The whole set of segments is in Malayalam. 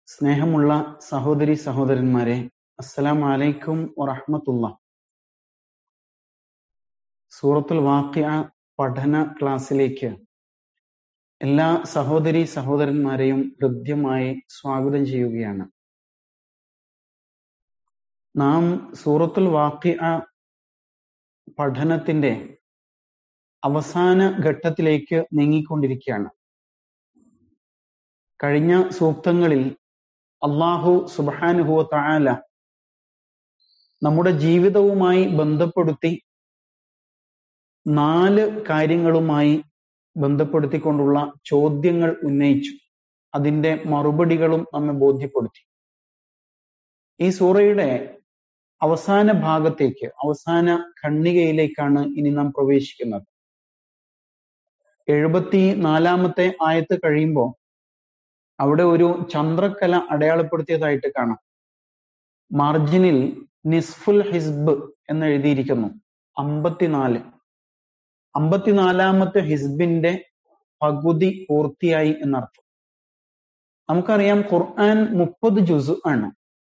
സ്നേഹമുള്ള സഹോദരി സഹോദരന്മാരെ അസ്സലാം അലൈക്കും വറഹ്മത്തുള്ള സൂറത്തുൽ വാഖിഅ പഠന ക്ലാസ്സിലേക്ക് എല്ലാ സഹോദരി സഹോദരന്മാരെയും ഹൃദ്യമായി സ്വാഗതം ചെയ്യുകയാണ് നാം സൂറത്തുൽ വാഖിഅ പഠനത്തിന്റെ അവസാന ഘട്ടത്തിലേക്ക് നീങ്ങിക്കൊണ്ടിരിക്കുകയാണ് കഴിഞ്ഞ സൂക്തങ്ങളിൽ അള്ളാഹു സുബാനുഹുവ താല നമ്മുടെ ജീവിതവുമായി ബന്ധപ്പെടുത്തി നാല് കാര്യങ്ങളുമായി ബന്ധപ്പെടുത്തിക്കൊണ്ടുള്ള ചോദ്യങ്ങൾ ഉന്നയിച്ചു അതിന്റെ മറുപടികളും നമ്മെ ബോധ്യപ്പെടുത്തി ഈ സൂറയുടെ അവസാന ഭാഗത്തേക്ക് അവസാന ഖണ്ണികയിലേക്കാണ് ഇനി നാം പ്രവേശിക്കുന്നത് എഴുപത്തി നാലാമത്തെ ആയത്ത് കഴിയുമ്പോൾ അവിടെ ഒരു ചന്ദ്രക്കല അടയാളപ്പെടുത്തിയതായിട്ട് കാണാം മാർജിനിൽ നിസ്ഫുൽ ഹിസ്ബ് എന്ന് എഴുതിയിരിക്കുന്നു അമ്പത്തിനാല് അമ്പത്തിനാലാമത്തെ ഹിസ്ബിന്റെ പകുതി പൂർത്തിയായി എന്നർത്ഥം നമുക്കറിയാം ഖുർആൻ മുപ്പത് ജുസു ആണ്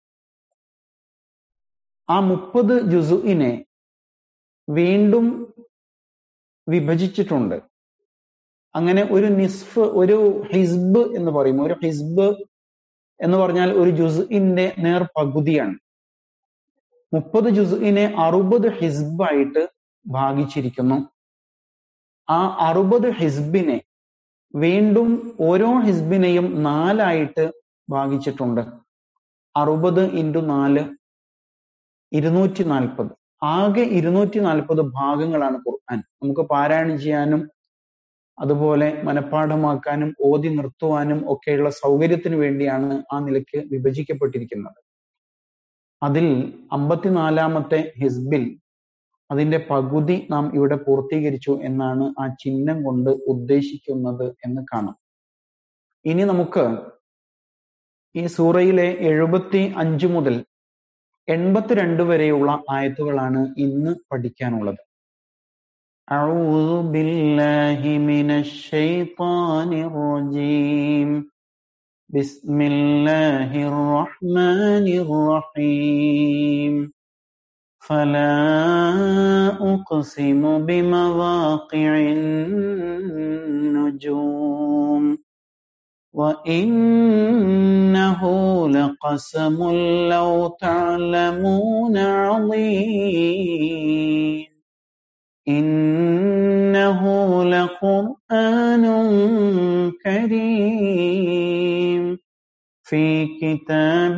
ആ മുപ്പത് ജുസുഇനെ വീണ്ടും വിഭജിച്ചിട്ടുണ്ട് അങ്ങനെ ഒരു നിസ്ഫ് ഒരു ഹിസ്ബ് എന്ന് പറയും ഒരു ഹിസ്ബ് എന്ന് പറഞ്ഞാൽ ഒരു ജുസുഇന്റെ നേർ പകുതിയാണ് മുപ്പത് ജുസുഇനെ അറുപത് ഹിസ്ബായിട്ട് ഭാഗിച്ചിരിക്കുന്നു ആ അറുപത് ഹിസ്ബിനെ വീണ്ടും ഓരോ ഹിസ്ബിനെയും നാലായിട്ട് ഭാഗിച്ചിട്ടുണ്ട് അറുപത് ഇൻറ്റു നാല് ഇരുന്നൂറ്റി നാൽപ്പത് ആകെ ഇരുന്നൂറ്റി നാൽപ്പത് ഭാഗങ്ങളാണ് ഖുർആൻ നമുക്ക് പാരായണം ചെയ്യാനും അതുപോലെ മനഃപ്പാഠമാക്കാനും ഓതി നിർത്തുവാനും ഒക്കെയുള്ള സൗകര്യത്തിന് വേണ്ടിയാണ് ആ നിലയ്ക്ക് വിഭജിക്കപ്പെട്ടിരിക്കുന്നത് അതിൽ അമ്പത്തിനാലാമത്തെ ഹിസ്ബിൽ അതിന്റെ പകുതി നാം ഇവിടെ പൂർത്തീകരിച്ചു എന്നാണ് ആ ചിഹ്നം കൊണ്ട് ഉദ്ദേശിക്കുന്നത് എന്ന് കാണാം ഇനി നമുക്ക് ഈ സൂറയിലെ എഴുപത്തി അഞ്ച് മുതൽ എൺപത്തിരണ്ട് വരെയുള്ള ആയത്തുകളാണ് ഇന്ന് പഠിക്കാനുള്ളത് أعوذ بالله من الشيطان الرجيم بسم الله الرحمن الرحيم فلا أقسم بمواقع النجوم وإنه لقسم لو تعلمون عظيم إنه لقرآن كريم في كتاب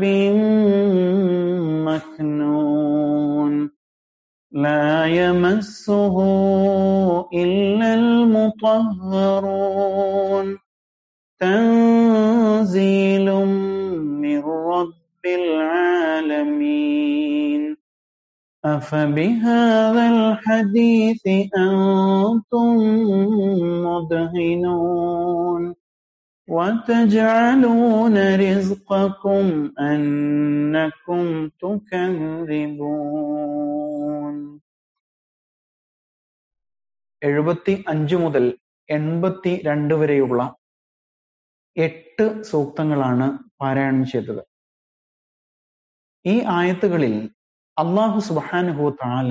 مكنون لا يمسه إلا المطهرون تنزيل من رب العالمين أفبهذا الحديث أنتم مدهنون وتجعلون رزقكم أنكم تكذبون എഴുപത്തി അഞ്ച് മുതൽ എൺപത്തി രണ്ട് വരെയുള്ള എട്ട് സൂക്തങ്ങളാണ് പാരായണം ചെയ്തത് ഈ ആയത്തുകളിൽ അള്ളാഹു സുബാനുഹു താല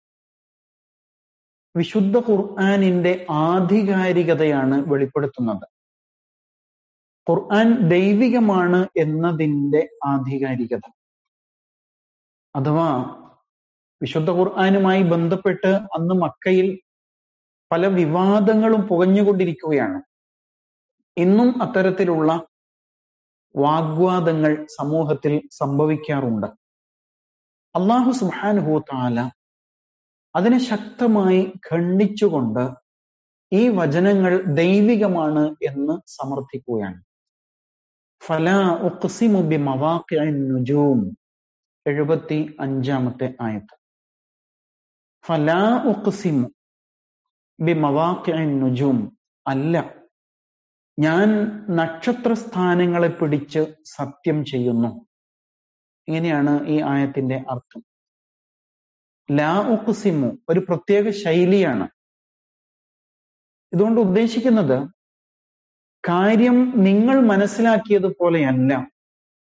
വിശുദ്ധ ഖുർആാനിന്റെ ആധികാരികതയാണ് വെളിപ്പെടുത്തുന്നത് ഖുർആൻ ദൈവികമാണ് എന്നതിൻ്റെ ആധികാരികത അഥവാ വിശുദ്ധ ഖുർആാനുമായി ബന്ധപ്പെട്ട് അന്ന് മക്കയിൽ പല വിവാദങ്ങളും പുകഞ്ഞുകൊണ്ടിരിക്കുകയാണ് ഇന്നും അത്തരത്തിലുള്ള വാഗ്വാദങ്ങൾ സമൂഹത്തിൽ സംഭവിക്കാറുണ്ട് അള്ളാഹു സുബാനുഹു താല അതിനെ ശക്തമായി ഖണ്ഡിച്ചുകൊണ്ട് ഈ വചനങ്ങൾ ദൈവികമാണ് എന്ന് സമർത്ഥിക്കുകയാണ് ഫലാ ഉഖ്സിമു ബി നുജൂം എഴുപത്തി അഞ്ചാമത്തെ ആയത്ത് ഫലാ ഉഖ്സിമു ബി നുജൂം അല്ല ഞാൻ നക്ഷത്ര സ്ഥാനങ്ങളെ പിടിച്ച് സത്യം ചെയ്യുന്നു ഇങ്ങനെയാണ് ഈ ആയത്തിന്റെ അർത്ഥം ലാ ഉഖ്സിമു ഒരു പ്രത്യേക ശൈലിയാണ് ഇതുകൊണ്ട് ഉദ്ദേശിക്കുന്നത് കാര്യം നിങ്ങൾ മനസ്സിലാക്കിയതുപോലെയല്ല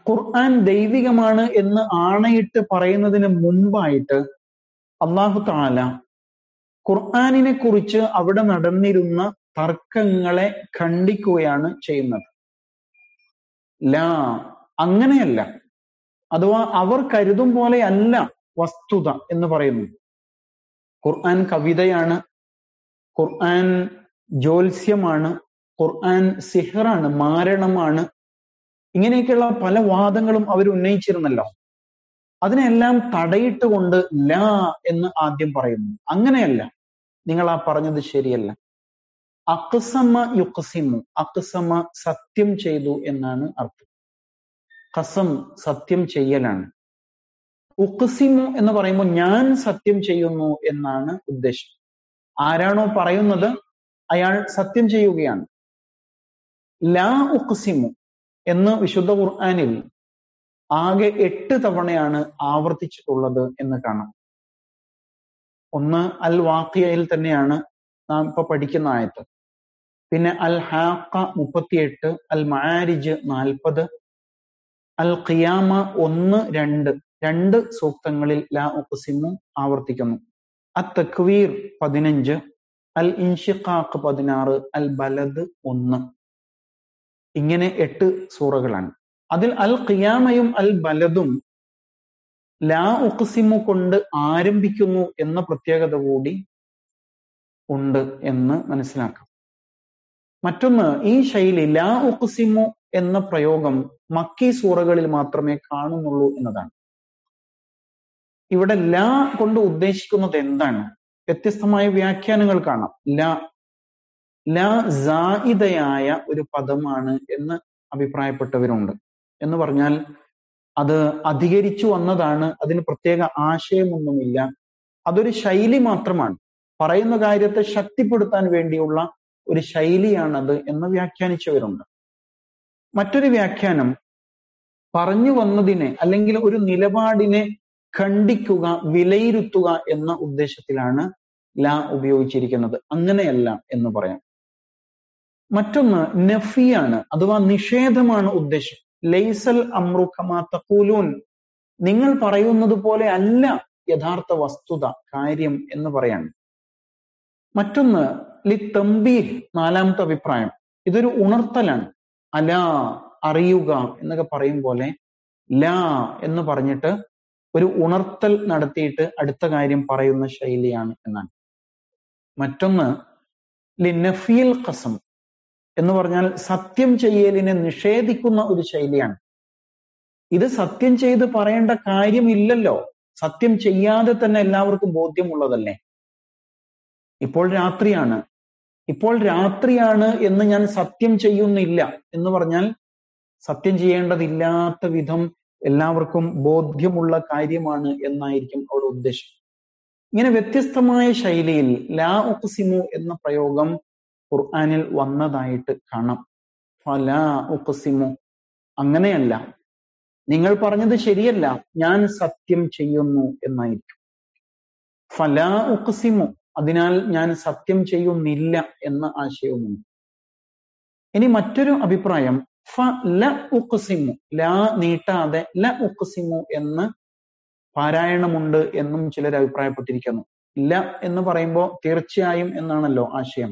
ഖുർആൻ ദൈവികമാണ് എന്ന് ആണയിട്ട് പറയുന്നതിന് മുൻപായിട്ട് അള്ളാഹു താല ഖുർആാനിനെ കുറിച്ച് അവിടെ നടന്നിരുന്ന തർക്കങ്ങളെ ഖണ്ഡിക്കുകയാണ് ചെയ്യുന്നത് ലാ അങ്ങനെയല്ല അഥവാ അവർ കരുതും പോലെ അല്ല വസ്തുത എന്ന് പറയുന്നു ഖുർആൻ കവിതയാണ് ഖുർആൻ ജ്യോത്സ്യമാണ് ഖുർആൻ സിഹറാണ് മാരണമാണ് ഇങ്ങനെയൊക്കെയുള്ള പല വാദങ്ങളും അവർ ഉന്നയിച്ചിരുന്നല്ലോ അതിനെല്ലാം തടയിട്ടുകൊണ്ട് ലാ എന്ന് ആദ്യം പറയുന്നു അങ്ങനെയല്ല നിങ്ങൾ ആ പറഞ്ഞത് ശരിയല്ല അക്സമ യുക്സിമു അക്സമ സത്യം ചെയ്തു എന്നാണ് അർത്ഥം കസം സത്യം ചെയ്യലാണ് ഉക്സിമു എന്ന് പറയുമ്പോൾ ഞാൻ സത്യം ചെയ്യുന്നു എന്നാണ് ഉദ്ദേശം ആരാണോ പറയുന്നത് അയാൾ സത്യം ചെയ്യുകയാണ് ലാ ഉക്സിമു എന്ന് വിശുദ്ധ ഖുർആാനിൽ ആകെ എട്ട് തവണയാണ് ആവർത്തിച്ചിട്ടുള്ളത് എന്ന് കാണാം ഒന്ന് അൽ വാക്കിയയിൽ തന്നെയാണ് നാം ഇപ്പൊ പഠിക്കുന്ന ആയത്ത് പിന്നെ അൽ ഹാക്ക മുപ്പത്തിയെട്ട് അൽ മാരിജ് നാൽപ്പത് അൽ ഖിയാമ ഒന്ന് രണ്ട് രണ്ട് സൂക്തങ്ങളിൽ ലാ ഉഖ്സിമു ആവർത്തിക്കുന്നു അ തക്വീർ പതിനഞ്ച് അൽ ഇൻഷിഖാഖ് പതിനാറ് അൽ ബലദ് ഒന്ന് ഇങ്ങനെ എട്ട് സൂറകളാണ് അതിൽ അൽ ഖിയാമയും അൽ ബലദും ലാ ഉഖ്സിമു കൊണ്ട് ആരംഭിക്കുന്നു എന്ന പ്രത്യേകത കൂടി ഉണ്ട് എന്ന് മനസ്സിലാക്കാം മറ്റൊന്ന് ഈ ശൈലി ലാ ഉഖ്സിമു എന്ന പ്രയോഗം മക്കി സൂറകളിൽ മാത്രമേ കാണുന്നുള്ളൂ എന്നതാണ് ഇവിടെ ലാ കൊണ്ട് ഉദ്ദേശിക്കുന്നത് എന്താണ് വ്യത്യസ്തമായ വ്യാഖ്യാനങ്ങൾ കാണാം ലാ ലാ ജായിദയായ ഒരു പദമാണ് എന്ന് അഭിപ്രായപ്പെട്ടവരുണ്ട് എന്ന് പറഞ്ഞാൽ അത് അധികരിച്ചു വന്നതാണ് അതിന് പ്രത്യേക ആശയമൊന്നുമില്ല അതൊരു ശൈലി മാത്രമാണ് പറയുന്ന കാര്യത്തെ ശക്തിപ്പെടുത്താൻ വേണ്ടിയുള്ള ഒരു ശൈലിയാണത് എന്ന് വ്യാഖ്യാനിച്ചവരുണ്ട് മറ്റൊരു വ്യാഖ്യാനം പറഞ്ഞു വന്നതിനെ അല്ലെങ്കിൽ ഒരു നിലപാടിനെ ഖണ്ഡിക്കുക വിലയിരുത്തുക എന്ന ഉദ്ദേശത്തിലാണ് ലാ ഉപയോഗിച്ചിരിക്കുന്നത് അങ്ങനെയല്ല എന്ന് പറയാം മറ്റൊന്ന് നഫിയാണ് അഥവാ നിഷേധമാണ് ഉദ്ദേശം ലൈസൽ അമ്രുഖമാ തഖൂലൂൻ നിങ്ങൾ പറയുന്നത് പോലെ അല്ല യഥാർത്ഥ വസ്തുത കാര്യം എന്ന് പറയാണ് മറ്റൊന്ന് ലി തമ്പീഹ് നാലാമത്തെ അഭിപ്രായം ഇതൊരു ഉണർത്തലാണ് അല അറിയുക എന്നൊക്കെ പറയും പോലെ ലാ എന്ന് പറഞ്ഞിട്ട് ഒരു ഉണർത്തൽ നടത്തിയിട്ട് അടുത്ത കാര്യം പറയുന്ന ശൈലിയാണ് എന്നാണ് മറ്റൊന്ന് ലിനഫിയൽ ഖസം എന്ന് പറഞ്ഞാൽ സത്യം ചെയ്യലിനെ നിഷേധിക്കുന്ന ഒരു ശൈലിയാണ് ഇത് സത്യം ചെയ്ത് പറയേണ്ട കാര്യമില്ലല്ലോ സത്യം ചെയ്യാതെ തന്നെ എല്ലാവർക്കും ബോധ്യമുള്ളതല്ലേ ഇപ്പോൾ രാത്രിയാണ് ഇപ്പോൾ രാത്രിയാണ് എന്ന് ഞാൻ സത്യം ചെയ്യുന്നില്ല എന്ന് പറഞ്ഞാൽ സത്യം ചെയ്യേണ്ടതില്ലാത്ത വിധം എല്ലാവർക്കും ബോധ്യമുള്ള കാര്യമാണ് എന്നായിരിക്കും അവിടെ ഉദ്ദേശം ഇങ്ങനെ വ്യത്യസ്തമായ ശൈലിയിൽ ലാ ഉഖ്സിമു എന്ന പ്രയോഗം ഖുർആനിൽ വന്നതായിട്ട് കാണാം ഫലാ ഉഖ്സിമു അങ്ങനെയല്ല നിങ്ങൾ പറഞ്ഞത് ശരിയല്ല ഞാൻ സത്യം ചെയ്യുന്നു എന്നായിരിക്കും ഫലാ ഉഖ്സിമു അതിനാൽ ഞാൻ സത്യം ചെയ്യുന്നില്ല എന്ന ആശയവുമുണ്ട് ഇനി മറ്റൊരു അഭിപ്രായം ഫ ല ഉഖ്സിമു ലാ നീട്ടാതെ ല ഉഖ്സിമു എന്ന് പാരായണമുണ്ട് എന്നും ചിലർ അഭിപ്രായപ്പെട്ടിരിക്കുന്നു ല എന്ന് പറയുമ്പോൾ തീർച്ചയായും എന്നാണല്ലോ ആശയം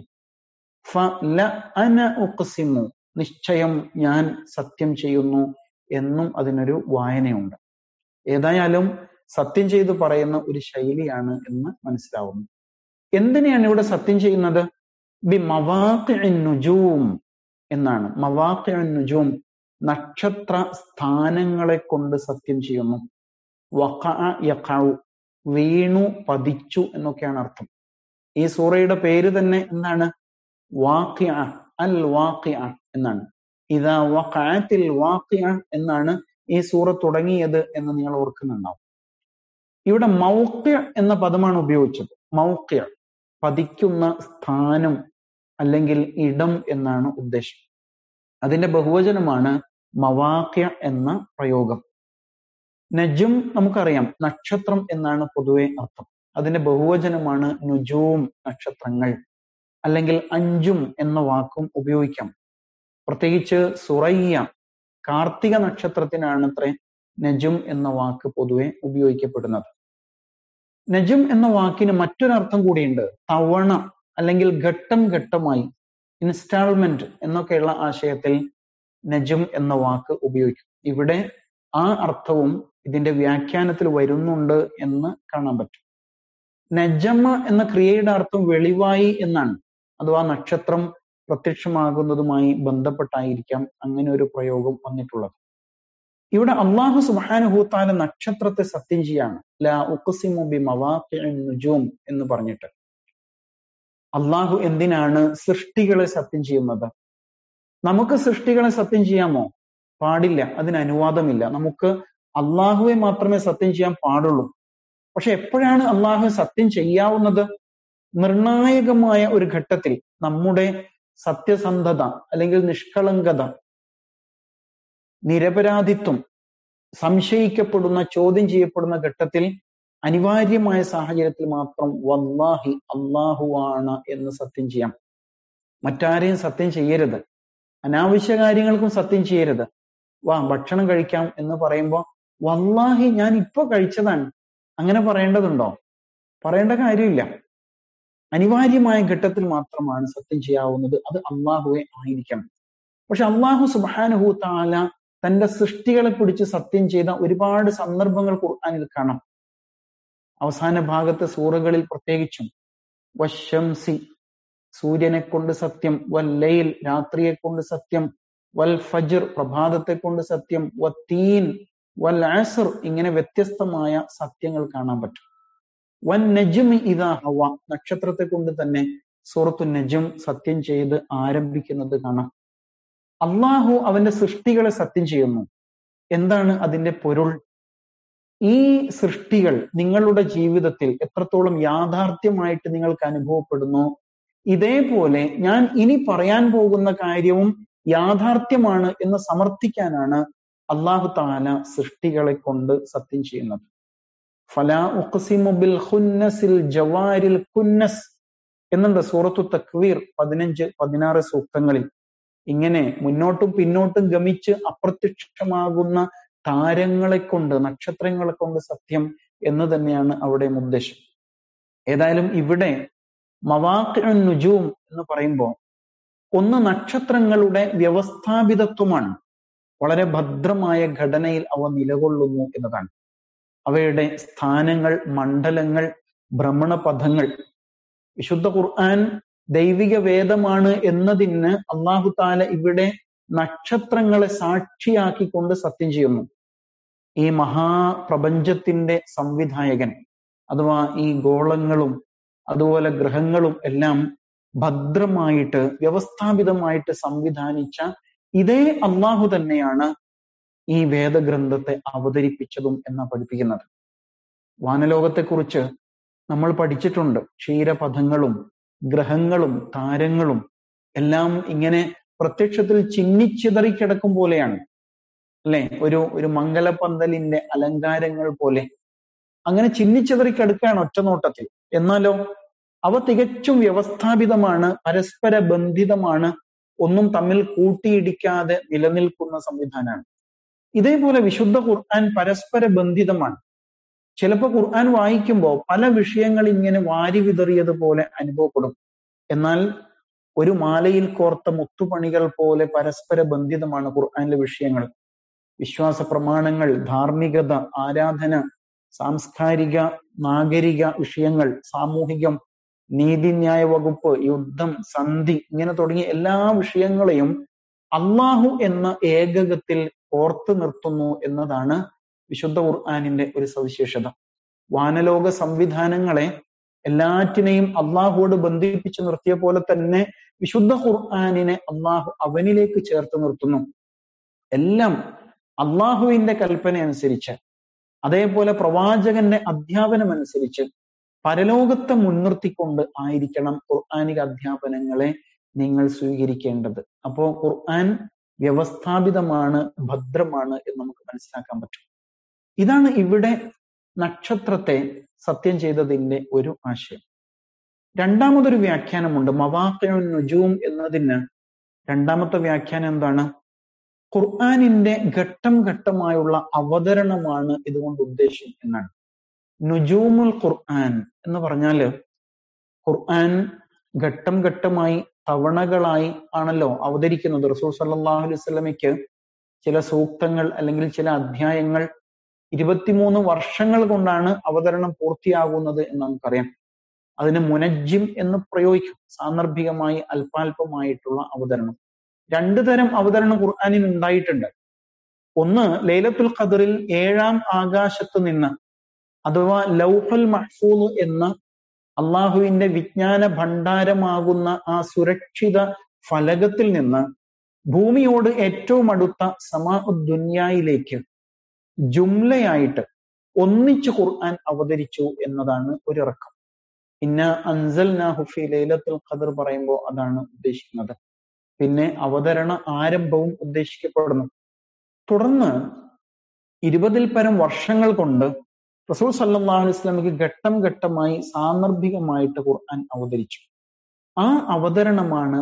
ഫ ല അന ഉഖ്സിമു നിശ്ചയം ഞാൻ സത്യം ചെയ്യുന്നു എന്നും അതിനൊരു വായനയുണ്ട് ഏതായാലും സത്യം ചെയ്ത് പറയുന്ന ഒരു ശൈലിയാണ് എന്ന് മനസ്സിലാവുന്നു എന്തിനെയാണ് ഇവിടെ സത്യം ചെയ്യുന്നത് ബി മവാഖി നുജൂം എന്നാണ് മവാഖി നുജൂം നക്ഷത്ര സ്ഥാനങ്ങളെ കൊണ്ട് സത്യം ചെയ്യുന്നു വഖ യഖഉ വീണു പതിച്ചു എന്നൊക്കെയാണ് അർത്ഥം ഈ സൂറയുടെ പേര് തന്നെ എന്താണ് വാഖിഅ അൽ വാഖിഅ എന്നാണ് ഇതാ വഖഅത്തിൽ വാഖിഅ എന്നാണ് ഈ സൂറ തുടങ്ങിയത് എന്ന് നിങ്ങൾ ഓർക്കുന്നുണ്ടാവും ഇവിടെ മൗഖ്യ എന്ന പദമാണ് ഉപയോഗിച്ചത് മൗഖ്യ പതിക്കുന്ന സ്ഥാനം അല്ലെങ്കിൽ ഇടം എന്നാണ് ഉദ്ദേശം അതിന്റെ ബഹുവചനമാണ് മവാക്യ എന്ന പ്രയോഗം നജും നമുക്കറിയാം നക്ഷത്രം എന്നാണ് പൊതുവെ അർത്ഥം അതിന്റെ ബഹുവചനമാണ് നുജൂം നക്ഷത്രങ്ങൾ അല്ലെങ്കിൽ അഞ്ചും എന്ന വാക്കും ഉപയോഗിക്കാം പ്രത്യേകിച്ച് സുറയ്യ കാർത്തിക നക്ഷത്രത്തിനാണ് അത്ര നജും എന്ന വാക്ക് പൊതുവെ ഉപയോഗിക്കപ്പെടുന്നത് നജും എന്ന വാക്കിന് മറ്റൊരർത്ഥം കൂടിയുണ്ട് തവണ അല്ലെങ്കിൽ ഘട്ടം ഘട്ടമായി ഇൻസ്റ്റാൾമെന്റ് എന്നൊക്കെയുള്ള ആശയത്തിൽ നജും എന്ന വാക്ക് ഉപയോഗിക്കും ഇവിടെ ആ അർത്ഥവും ഇതിന്റെ വ്യാഖ്യാനത്തിൽ വരുന്നുണ്ട് എന്ന് കാണാൻ പറ്റും നജമ എന്ന ക്രിയയുടെ അർത്ഥം വെളിവായി എന്നാണ് അഥവാ നക്ഷത്രം പ്രത്യക്ഷമാകുന്നതുമായി ബന്ധപ്പെട്ടായിരിക്കാം അങ്ങനെ ഒരു പ്രയോഗം വന്നിട്ടുള്ളത് ഇവിടെ അള്ളാഹു സുബാനുഭൂത്താല നക്ഷത്രത്തെ സത്യം ചെയ്യാണ് ലാ ഉഖ്സിമു ബി നുജൂം എന്ന് പറഞ്ഞിട്ട് അള്ളാഹു എന്തിനാണ് സൃഷ്ടികളെ സത്യം ചെയ്യുന്നത് നമുക്ക് സൃഷ്ടികളെ സത്യം ചെയ്യാമോ പാടില്ല അതിന് അനുവാദമില്ല നമുക്ക് അള്ളാഹുവെ മാത്രമേ സത്യം ചെയ്യാൻ പാടുള്ളൂ പക്ഷെ എപ്പോഴാണ് അള്ളാഹു സത്യം ചെയ്യാവുന്നത് നിർണായകമായ ഒരു ഘട്ടത്തിൽ നമ്മുടെ സത്യസന്ധത അല്ലെങ്കിൽ നിഷ്കളങ്കത നിരപരാധിത്വം സംശയിക്കപ്പെടുന്ന ചോദ്യം ചെയ്യപ്പെടുന്ന ഘട്ടത്തിൽ അനിവാര്യമായ സാഹചര്യത്തിൽ മാത്രം വല്ലാഹി അള്ളാഹുവാണ് എന്ന് സത്യം ചെയ്യാം മറ്റാരെയും സത്യം ചെയ്യരുത് അനാവശ്യ കാര്യങ്ങൾക്കും സത്യം ചെയ്യരുത് വാ ഭക്ഷണം കഴിക്കാം എന്ന് പറയുമ്പോൾ വല്ലാഹി ഞാൻ ഇപ്പൊ കഴിച്ചതാണ് അങ്ങനെ പറയേണ്ടതുണ്ടോ പറയേണ്ട കാര്യമില്ല അനിവാര്യമായ ഘട്ടത്തിൽ മാത്രമാണ് സത്യം ചെയ്യാവുന്നത് അത് അള്ളാഹുവെ ആയിരിക്കണം പക്ഷെ അള്ളാഹു സുബാനുഹു താല തന്റെ സൃഷ്ടികളെ പിടിച്ച് സത്യം ചെയ്ത ഒരുപാട് സന്ദർഭങ്ങൾ ഖുർആാനിൽ കാണാം അവസാന ഭാഗത്തെ സൂറകളിൽ പ്രത്യേകിച്ചും വശംസി സൂര്യനെ കൊണ്ട് സത്യം വല്ലയിൽ രാത്രിയെ കൊണ്ട് സത്യം വൽ ഫജർ പ്രഭാതത്തെ കൊണ്ട് സത്യം വത്തീൻ വൽ ആസർ ഇങ്ങനെ വ്യത്യസ്തമായ സത്യങ്ങൾ കാണാൻ പറ്റും വൻ നജ്മി ഇതാ ഹവ നക്ഷത്രത്തെ കൊണ്ട് തന്നെ സൂറത്തു നജം സത്യം ചെയ്ത് ആരംഭിക്കുന്നത് കാണാം അള്ളാഹു അവന്റെ സൃഷ്ടികളെ സത്യം ചെയ്യുന്നു എന്താണ് അതിന്റെ പൊരുൾ ഈ സൃഷ്ടികൾ നിങ്ങളുടെ ജീവിതത്തിൽ എത്രത്തോളം യാഥാർത്ഥ്യമായിട്ട് നിങ്ങൾക്ക് അനുഭവപ്പെടുന്നു ഇതേപോലെ ഞാൻ ഇനി പറയാൻ പോകുന്ന കാര്യവും യാഥാർത്ഥ്യമാണ് എന്ന് സമർത്ഥിക്കാനാണ് അള്ളാഹു താല സൃഷ്ടികളെ കൊണ്ട് സത്യം ചെയ്യുന്നത് ഫലാ ഉഖ്സിമു ബിൽ ഖുന്നസിൽ ജവാരിൽ കുന്നസ് എന്നുണ്ട് സൂറത്തു തക്വീർ പതിനഞ്ച് പതിനാറ് സൂക്തങ്ങളിൽ ഇങ്ങനെ മുന്നോട്ടും പിന്നോട്ടും ഗമിച്ച് അപ്രത്യക്ഷമാകുന്ന താരങ്ങളെ കൊണ്ട് നക്ഷത്രങ്ങളെ കൊണ്ട് സത്യം എന്ന് തന്നെയാണ് അവിടെ ഉദ്ദേശം ഏതായാലും ഇവിടെ മവാഖ് നുജൂം എന്ന് പറയുമ്പോൾ ഒന്ന് നക്ഷത്രങ്ങളുടെ വ്യവസ്ഥാപിതത്വമാണ് വളരെ ഭദ്രമായ ഘടനയിൽ അവ നിലകൊള്ളുന്നു എന്നതാണ് അവയുടെ സ്ഥാനങ്ങൾ മണ്ഡലങ്ങൾ ഭ്രമണപഥങ്ങൾ വിശുദ്ധ ഖുർആൻ ദൈവിക വേദമാണ് എന്നതിന് അള്ളാഹു താല ഇവിടെ നക്ഷത്രങ്ങളെ സാക്ഷിയാക്കിക്കൊണ്ട് സത്യം ചെയ്യുന്നു ഈ മഹാപ്രപഞ്ചത്തിന്റെ സംവിധായകൻ അഥവാ ഈ ഗോളങ്ങളും അതുപോലെ ഗ്രഹങ്ങളും എല്ലാം ഭദ്രമായിട്ട് വ്യവസ്ഥാപിതമായിട്ട് സംവിധാനിച്ച ഇതേ അള്ളാഹു തന്നെയാണ് ഈ വേദഗ്രന്ഥത്തെ അവതരിപ്പിച്ചതും എന്ന പഠിപ്പിക്കുന്നത് വാനലോകത്തെക്കുറിച്ച് നമ്മൾ പഠിച്ചിട്ടുണ്ട് ക്ഷീരപഥങ്ങളും ഗ്രഹങ്ങളും താരങ്ങളും എല്ലാം ഇങ്ങനെ പ്രത്യക്ഷത്തിൽ ചിന്നിച്ചിതറി കിടക്കും പോലെയാണ് അല്ലെ ഒരു ഒരു മംഗലപന്തലിന്റെ അലങ്കാരങ്ങൾ പോലെ അങ്ങനെ ചിന്നിച്ചിതറി കിടക്കുകയാണ് ഒറ്റനോട്ടത്തിൽ എന്നാലോ അവ തികച്ചും വ്യവസ്ഥാപിതമാണ് പരസ്പര ബന്ധിതമാണ് ഒന്നും തമ്മിൽ കൂട്ടിയിടിക്കാതെ നിലനിൽക്കുന്ന സംവിധാനമാണ് ഇതേപോലെ വിശുദ്ധ ഖുർആൻ പരസ്പര ബന്ധിതമാണ് ചിലപ്പോൾ ഖുർആൻ വായിക്കുമ്പോൾ പല വിഷയങ്ങൾ ഇങ്ങനെ വാരി വിതറിയതുപോലെ അനുഭവപ്പെടും എന്നാൽ ഒരു മാലയിൽ കോർത്ത മുത്തുപണികൾ പോലെ പരസ്പര ബന്ധിതമാണ് ഖുർആനിലെ വിഷയങ്ങൾ വിശ്വാസ പ്രമാണങ്ങൾ ധാർമ്മികത ആരാധന സാംസ്കാരിക നാഗരിക വിഷയങ്ങൾ സാമൂഹികം നീതിന്യായ വകുപ്പ് യുദ്ധം സന്ധി ഇങ്ങനെ തുടങ്ങിയ എല്ലാ വിഷയങ്ങളെയും അള്ളാഹു എന്ന ഏകകത്തിൽ ഓർത്തു നിർത്തുന്നു എന്നതാണ് വിശുദ്ധ ഖുർആാനിന്റെ ഒരു സവിശേഷത വാനലോക സംവിധാനങ്ങളെ എല്ലാറ്റിനെയും അള്ളാഹുവോട് ബന്ധിപ്പിച്ച് നിർത്തിയ പോലെ തന്നെ വിശുദ്ധ ഖുർആാനിനെ അള്ളാഹു അവനിലേക്ക് ചേർത്ത് നിർത്തുന്നു എല്ലാം അള്ളാഹുവിന്റെ കൽപ്പന അനുസരിച്ച് അതേപോലെ പ്രവാചകന്റെ അധ്യാപനം അനുസരിച്ച് പരലോകത്തെ മുൻനിർത്തിക്കൊണ്ട് ആയിരിക്കണം ഖുർആാനിക അധ്യാപനങ്ങളെ നിങ്ങൾ സ്വീകരിക്കേണ്ടത് അപ്പോ ഖുർആൻ വ്യവസ്ഥാപിതമാണ് ഭദ്രമാണ് എന്ന് നമുക്ക് മനസ്സിലാക്കാൻ പറ്റും ഇതാണ് ഇവിടെ നക്ഷത്രത്തെ സത്യം ചെയ്തതിന്റെ ഒരു ആശയം രണ്ടാമതൊരു വ്യാഖ്യാനമുണ്ട് മവാഖിഉൻ നുജൂം എന്നതിന് രണ്ടാമത്തെ വ്യാഖ്യാനം എന്താണ് ഖുർആാനിന്റെ ഘട്ടം ഘട്ടമായുള്ള അവതരണമാണ് ഇതുകൊണ്ട് ഉദ്ദേശം എന്നാണ് നുജൂമുൽ ഖുർആൻ എന്ന് പറഞ്ഞാല് ഖുർആൻ ഘട്ടം ഘട്ടമായി തവണകളായി ആണല്ലോ അവതരിക്കുന്നത് റസൂൽ സല്ലാഹു അലൈഹി സ്വലമയ്ക്ക് ചില സൂക്തങ്ങൾ അല്ലെങ്കിൽ ചില അധ്യായങ്ങൾ ഇരുപത്തിമൂന്ന് വർഷങ്ങൾ കൊണ്ടാണ് അവതരണം പൂർത്തിയാകുന്നത് എന്ന് നമുക്കറിയാം അതിന് മുനജ്ജിം എന്ന് പ്രയോഗിക്കും സാന്ദർഭികമായി അല്പാൽപമായിട്ടുള്ള അവതരണം രണ്ടു തരം അവതരണം ഖുർആാനിൽ ഉണ്ടായിട്ടുണ്ട് ഒന്ന് ലൈലത്തുൽ ഖദറിൽ ഏഴാം ആകാശത്ത് നിന്ന് അഥവാ ലൗഹൽ മഹ്ഫൂദ് എന്ന അള്ളാഹുവിന്റെ വിജ്ഞാന ഭണ്ഡാരമാകുന്ന ആ സുരക്ഷിത ഫലകത്തിൽ നിന്ന് ഭൂമിയോട് ഏറ്റവും അടുത്ത സമാ ദുന്യായിലേക്ക് ജുംലയായിട്ട് ഒന്നിച്ചു ഖുർആൻ അവതരിച്ചു എന്നതാണ് ഒരിറക്കം ഇന്ന അൻസൽ നാഹുഫി ലൈലത്തുൽ ഖദർ പറയുമ്പോൾ അതാണ് ഉദ്ദേശിക്കുന്നത് പിന്നെ അവതരണ ആരംഭവും ഉദ്ദേശിക്കപ്പെടുന്നു തുടർന്ന് ഇരുപതിൽ പരം വർഷങ്ങൾ കൊണ്ട് റസൂൽ സല്ലാഹു അലൈഹി സ്വലമിക്ക് ഘട്ടം ഘട്ടമായി സാന്ദർഭികമായിട്ട് ഖുർആൻ അവതരിച്ചു ആ അവതരണമാണ്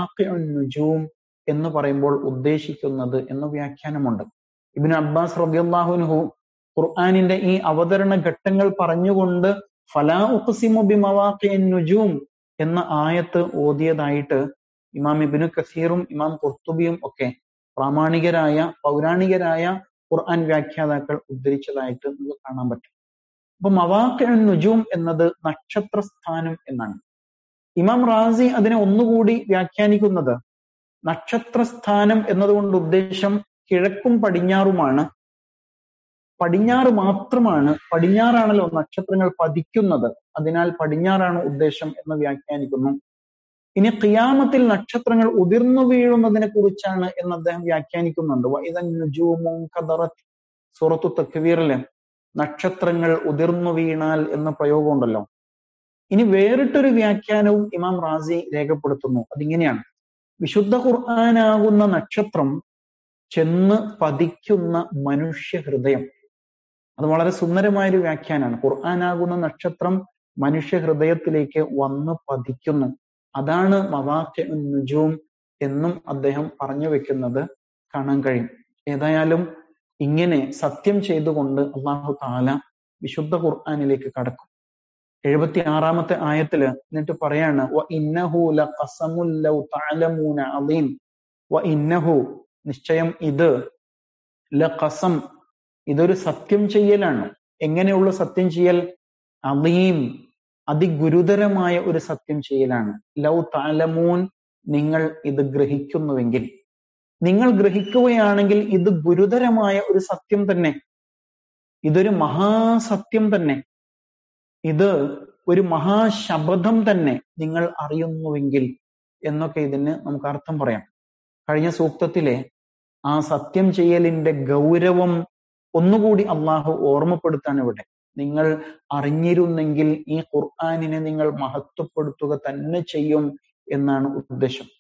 നുജൂം എന്ന് പറയുമ്പോൾ ഉദ്ദേശിക്കുന്നത് എന്ന വ്യാഖ്യാനമുണ്ട് ഇബിൻ അബ്ബാസ് റബിയുല്ലാഹുൻഹു ഖുർആാനിന്റെ ഈ അവതരണ ഘട്ടങ്ങൾ പറഞ്ഞുകൊണ്ട് ഫലാ ഉഖ്സിമു ബി നുജൂം എന്ന ആയത്ത് ഓതിയതായിട്ട് ഇമാം ഇബിനു കസീറും ഇമാം കുർത്തുബിയും ഒക്കെ പ്രാമാണികരായ പൗരാണികരായ ഖുർആൻ വ്യാഖ്യാതാക്കൾ ഉദ്ധരിച്ചതായിട്ട് നമുക്ക് കാണാൻ പറ്റും അപ്പൊ മവാഖ നുജൂം എന്നത് നക്ഷത്രസ്ഥാനം എന്നാണ് ഇമാം റാസി അതിനെ ഒന്നുകൂടി വ്യാഖ്യാനിക്കുന്നത് നക്ഷത്രസ്ഥാനം എന്നതുകൊണ്ട് ഉദ്ദേശം കിഴക്കും പടിഞ്ഞാറുമാണ് പടിഞ്ഞാറ് മാത്രമാണ് പടിഞ്ഞാറാണല്ലോ നക്ഷത്രങ്ങൾ പതിക്കുന്നത് അതിനാൽ പടിഞ്ഞാറാണ് ഉദ്ദേശം എന്ന് വ്യാഖ്യാനിക്കുന്നു ഇനി ഖിയാമത്തിൽ നക്ഷത്രങ്ങൾ ഉതിർന്നു വീഴുന്നതിനെ കുറിച്ചാണ് എന്ന് അദ്ദേഹം വ്യാഖ്യാനിക്കുന്നുണ്ട് സൂറത്തു തക്വീറില് നക്ഷത്രങ്ങൾ ഉതിർന്നു വീണാൽ എന്ന പ്രയോഗമുണ്ടല്ലോ ഇനി വേറിട്ടൊരു വ്യാഖ്യാനവും ഇമാം റാസി രേഖപ്പെടുത്തുന്നു അതിങ്ങനെയാണ് വിശുദ്ധ ഖുർആനാകുന്ന നക്ഷത്രം ചെന്ന് പതിക്കുന്ന മനുഷ്യ ഹൃദയം അത് വളരെ സുന്ദരമായൊരു വ്യാഖ്യാനാണ് ഖുർആനാകുന്ന നക്ഷത്രം മനുഷ്യ ഹൃദയത്തിലേക്ക് വന്ന് പതിക്കുന്നു അതാണ് മവാഖ്യ നുജൂം എന്നും അദ്ദേഹം പറഞ്ഞു വെക്കുന്നത് കാണാൻ കഴിയും ഏതായാലും ഇങ്ങനെ സത്യം ചെയ്തുകൊണ്ട് അള്ളാഹു താല വിശുദ്ധ ഖുർആാനിലേക്ക് കടക്കും എഴുപത്തി ആറാമത്തെ ആയത്തില് എന്നിട്ട് പറയാണ് വ ഇന്നഹു ലഖസമുൽ തഅലമൂന അളീം വ ഇന്നഹു നിശ്ചയം ഇത് ലഖസം ഇതൊരു സത്യം ചെയ്യലാണ് എങ്ങനെയുള്ള സത്യം ചെയ്യൽ അലീം അതിഗുരുതരമായ ഒരു സത്യം ചെയ്യലാണ് ലൗ താലമൂൻ നിങ്ങൾ ഇത് ഗ്രഹിക്കുന്നുവെങ്കിൽ നിങ്ങൾ ഗ്രഹിക്കുകയാണെങ്കിൽ ഇത് ഗുരുതരമായ ഒരു സത്യം തന്നെ ഇതൊരു മഹാസത്യം തന്നെ ഇത് ഒരു മഹാശബദം തന്നെ നിങ്ങൾ അറിയുന്നുവെങ്കിൽ എന്നൊക്കെ ഇതിന് നമുക്ക് അർത്ഥം പറയാം കഴിഞ്ഞ സൂക്തത്തിലെ ആ സത്യം ചെയ്യലിന്റെ ഗൗരവം ഒന്നുകൂടി അള്ളാഹു ഓർമ്മപ്പെടുത്താൻ ഇവിടെ നിങ്ങൾ അറിഞ്ഞിരുന്നെങ്കിൽ ഈ ഖുർആാനിനെ നിങ്ങൾ മഹത്വപ്പെടുത്തുക തന്നെ ചെയ്യും എന്നാണ് ഉദ്ദേശം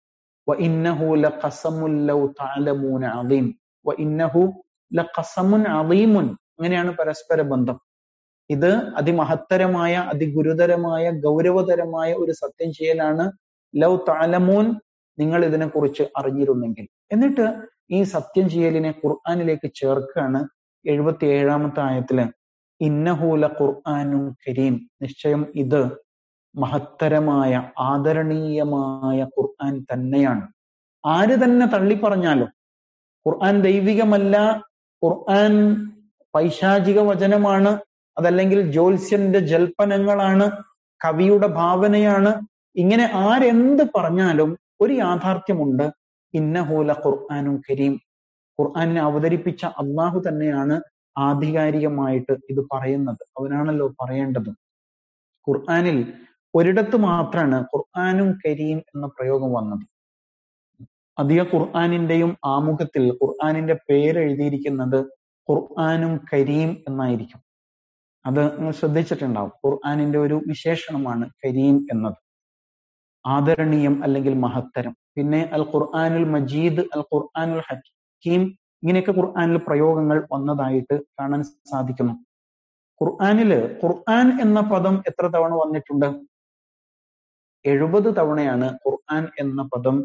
അങ്ങനെയാണ് പരസ്പര ബന്ധം ഇത് അതിമഹത്തരമായ അതിഗുരുതരമായ ഗൗരവതരമായ ഒരു സത്യം ചെയ്യലാണ് ലൗ താലമൂൻ നിങ്ങൾ ഇതിനെക്കുറിച്ച് അറിഞ്ഞിരുന്നെങ്കിൽ എന്നിട്ട് ഈ സത്യം ചെയ്യലിനെ ഖുർആാനിലേക്ക് ചേർക്കുകയാണ് എഴുപത്തി ഏഴാമത്തെ ആയത്തില് ഇന്നഹൂല ഖുർആാനും കരീം നിശ്ചയം ഇത് മഹത്തരമായ ആദരണീയമായ ഖുർആൻ തന്നെയാണ് ആര് തന്നെ തള്ളിപ്പറഞ്ഞാലും ഖുർആൻ ദൈവികമല്ല ഖുർആൻ പൈശാചിക വചനമാണ് അതല്ലെങ്കിൽ ജ്യോത്സ്യന്റെ ജൽപ്പനങ്ങളാണ് കവിയുടെ ഭാവനയാണ് ഇങ്ങനെ ആരെന്ത് പറഞ്ഞാലും ഒരു യാഥാർത്ഥ്യമുണ്ട് ഇന്നഹൂല ഖുർആാനും കരീം ഖുർആാനിനെ അവതരിപ്പിച്ച അള്ളാഹു തന്നെയാണ് ആധികാരികമായിട്ട് ഇത് പറയുന്നത് അവനാണല്ലോ പറയേണ്ടത് ഖുർആാനിൽ ഒരിടത്ത് മാത്രമാണ് ഖുർആാനും കരീം എന്ന പ്രയോഗം വന്നത് അധിക ഖുർആാനിന്റെയും ആമുഖത്തിൽ ഖുർആാനിന്റെ പേര് എഴുതിയിരിക്കുന്നത് ഖുർആാനും കരീം എന്നായിരിക്കും അത് നിങ്ങൾ ശ്രദ്ധിച്ചിട്ടുണ്ടാവും ഖുർആാനിന്റെ ഒരു വിശേഷണമാണ് കരീം എന്നത് ആദരണീയം അല്ലെങ്കിൽ മഹത്തരം പിന്നെ അൽ ഖുർആാനുൽ മജീദ് അൽ ഖുർആാനുൽ ഹക്കീം ഇങ്ങനെയൊക്കെ ഖുർആാനിൽ പ്രയോഗങ്ങൾ വന്നതായിട്ട് കാണാൻ സാധിക്കുന്നു ഖുർആാനില് ഖുർആൻ എന്ന പദം എത്ര തവണ വന്നിട്ടുണ്ട് എഴുപത് തവണയാണ് ഖുർആൻ എന്ന പദം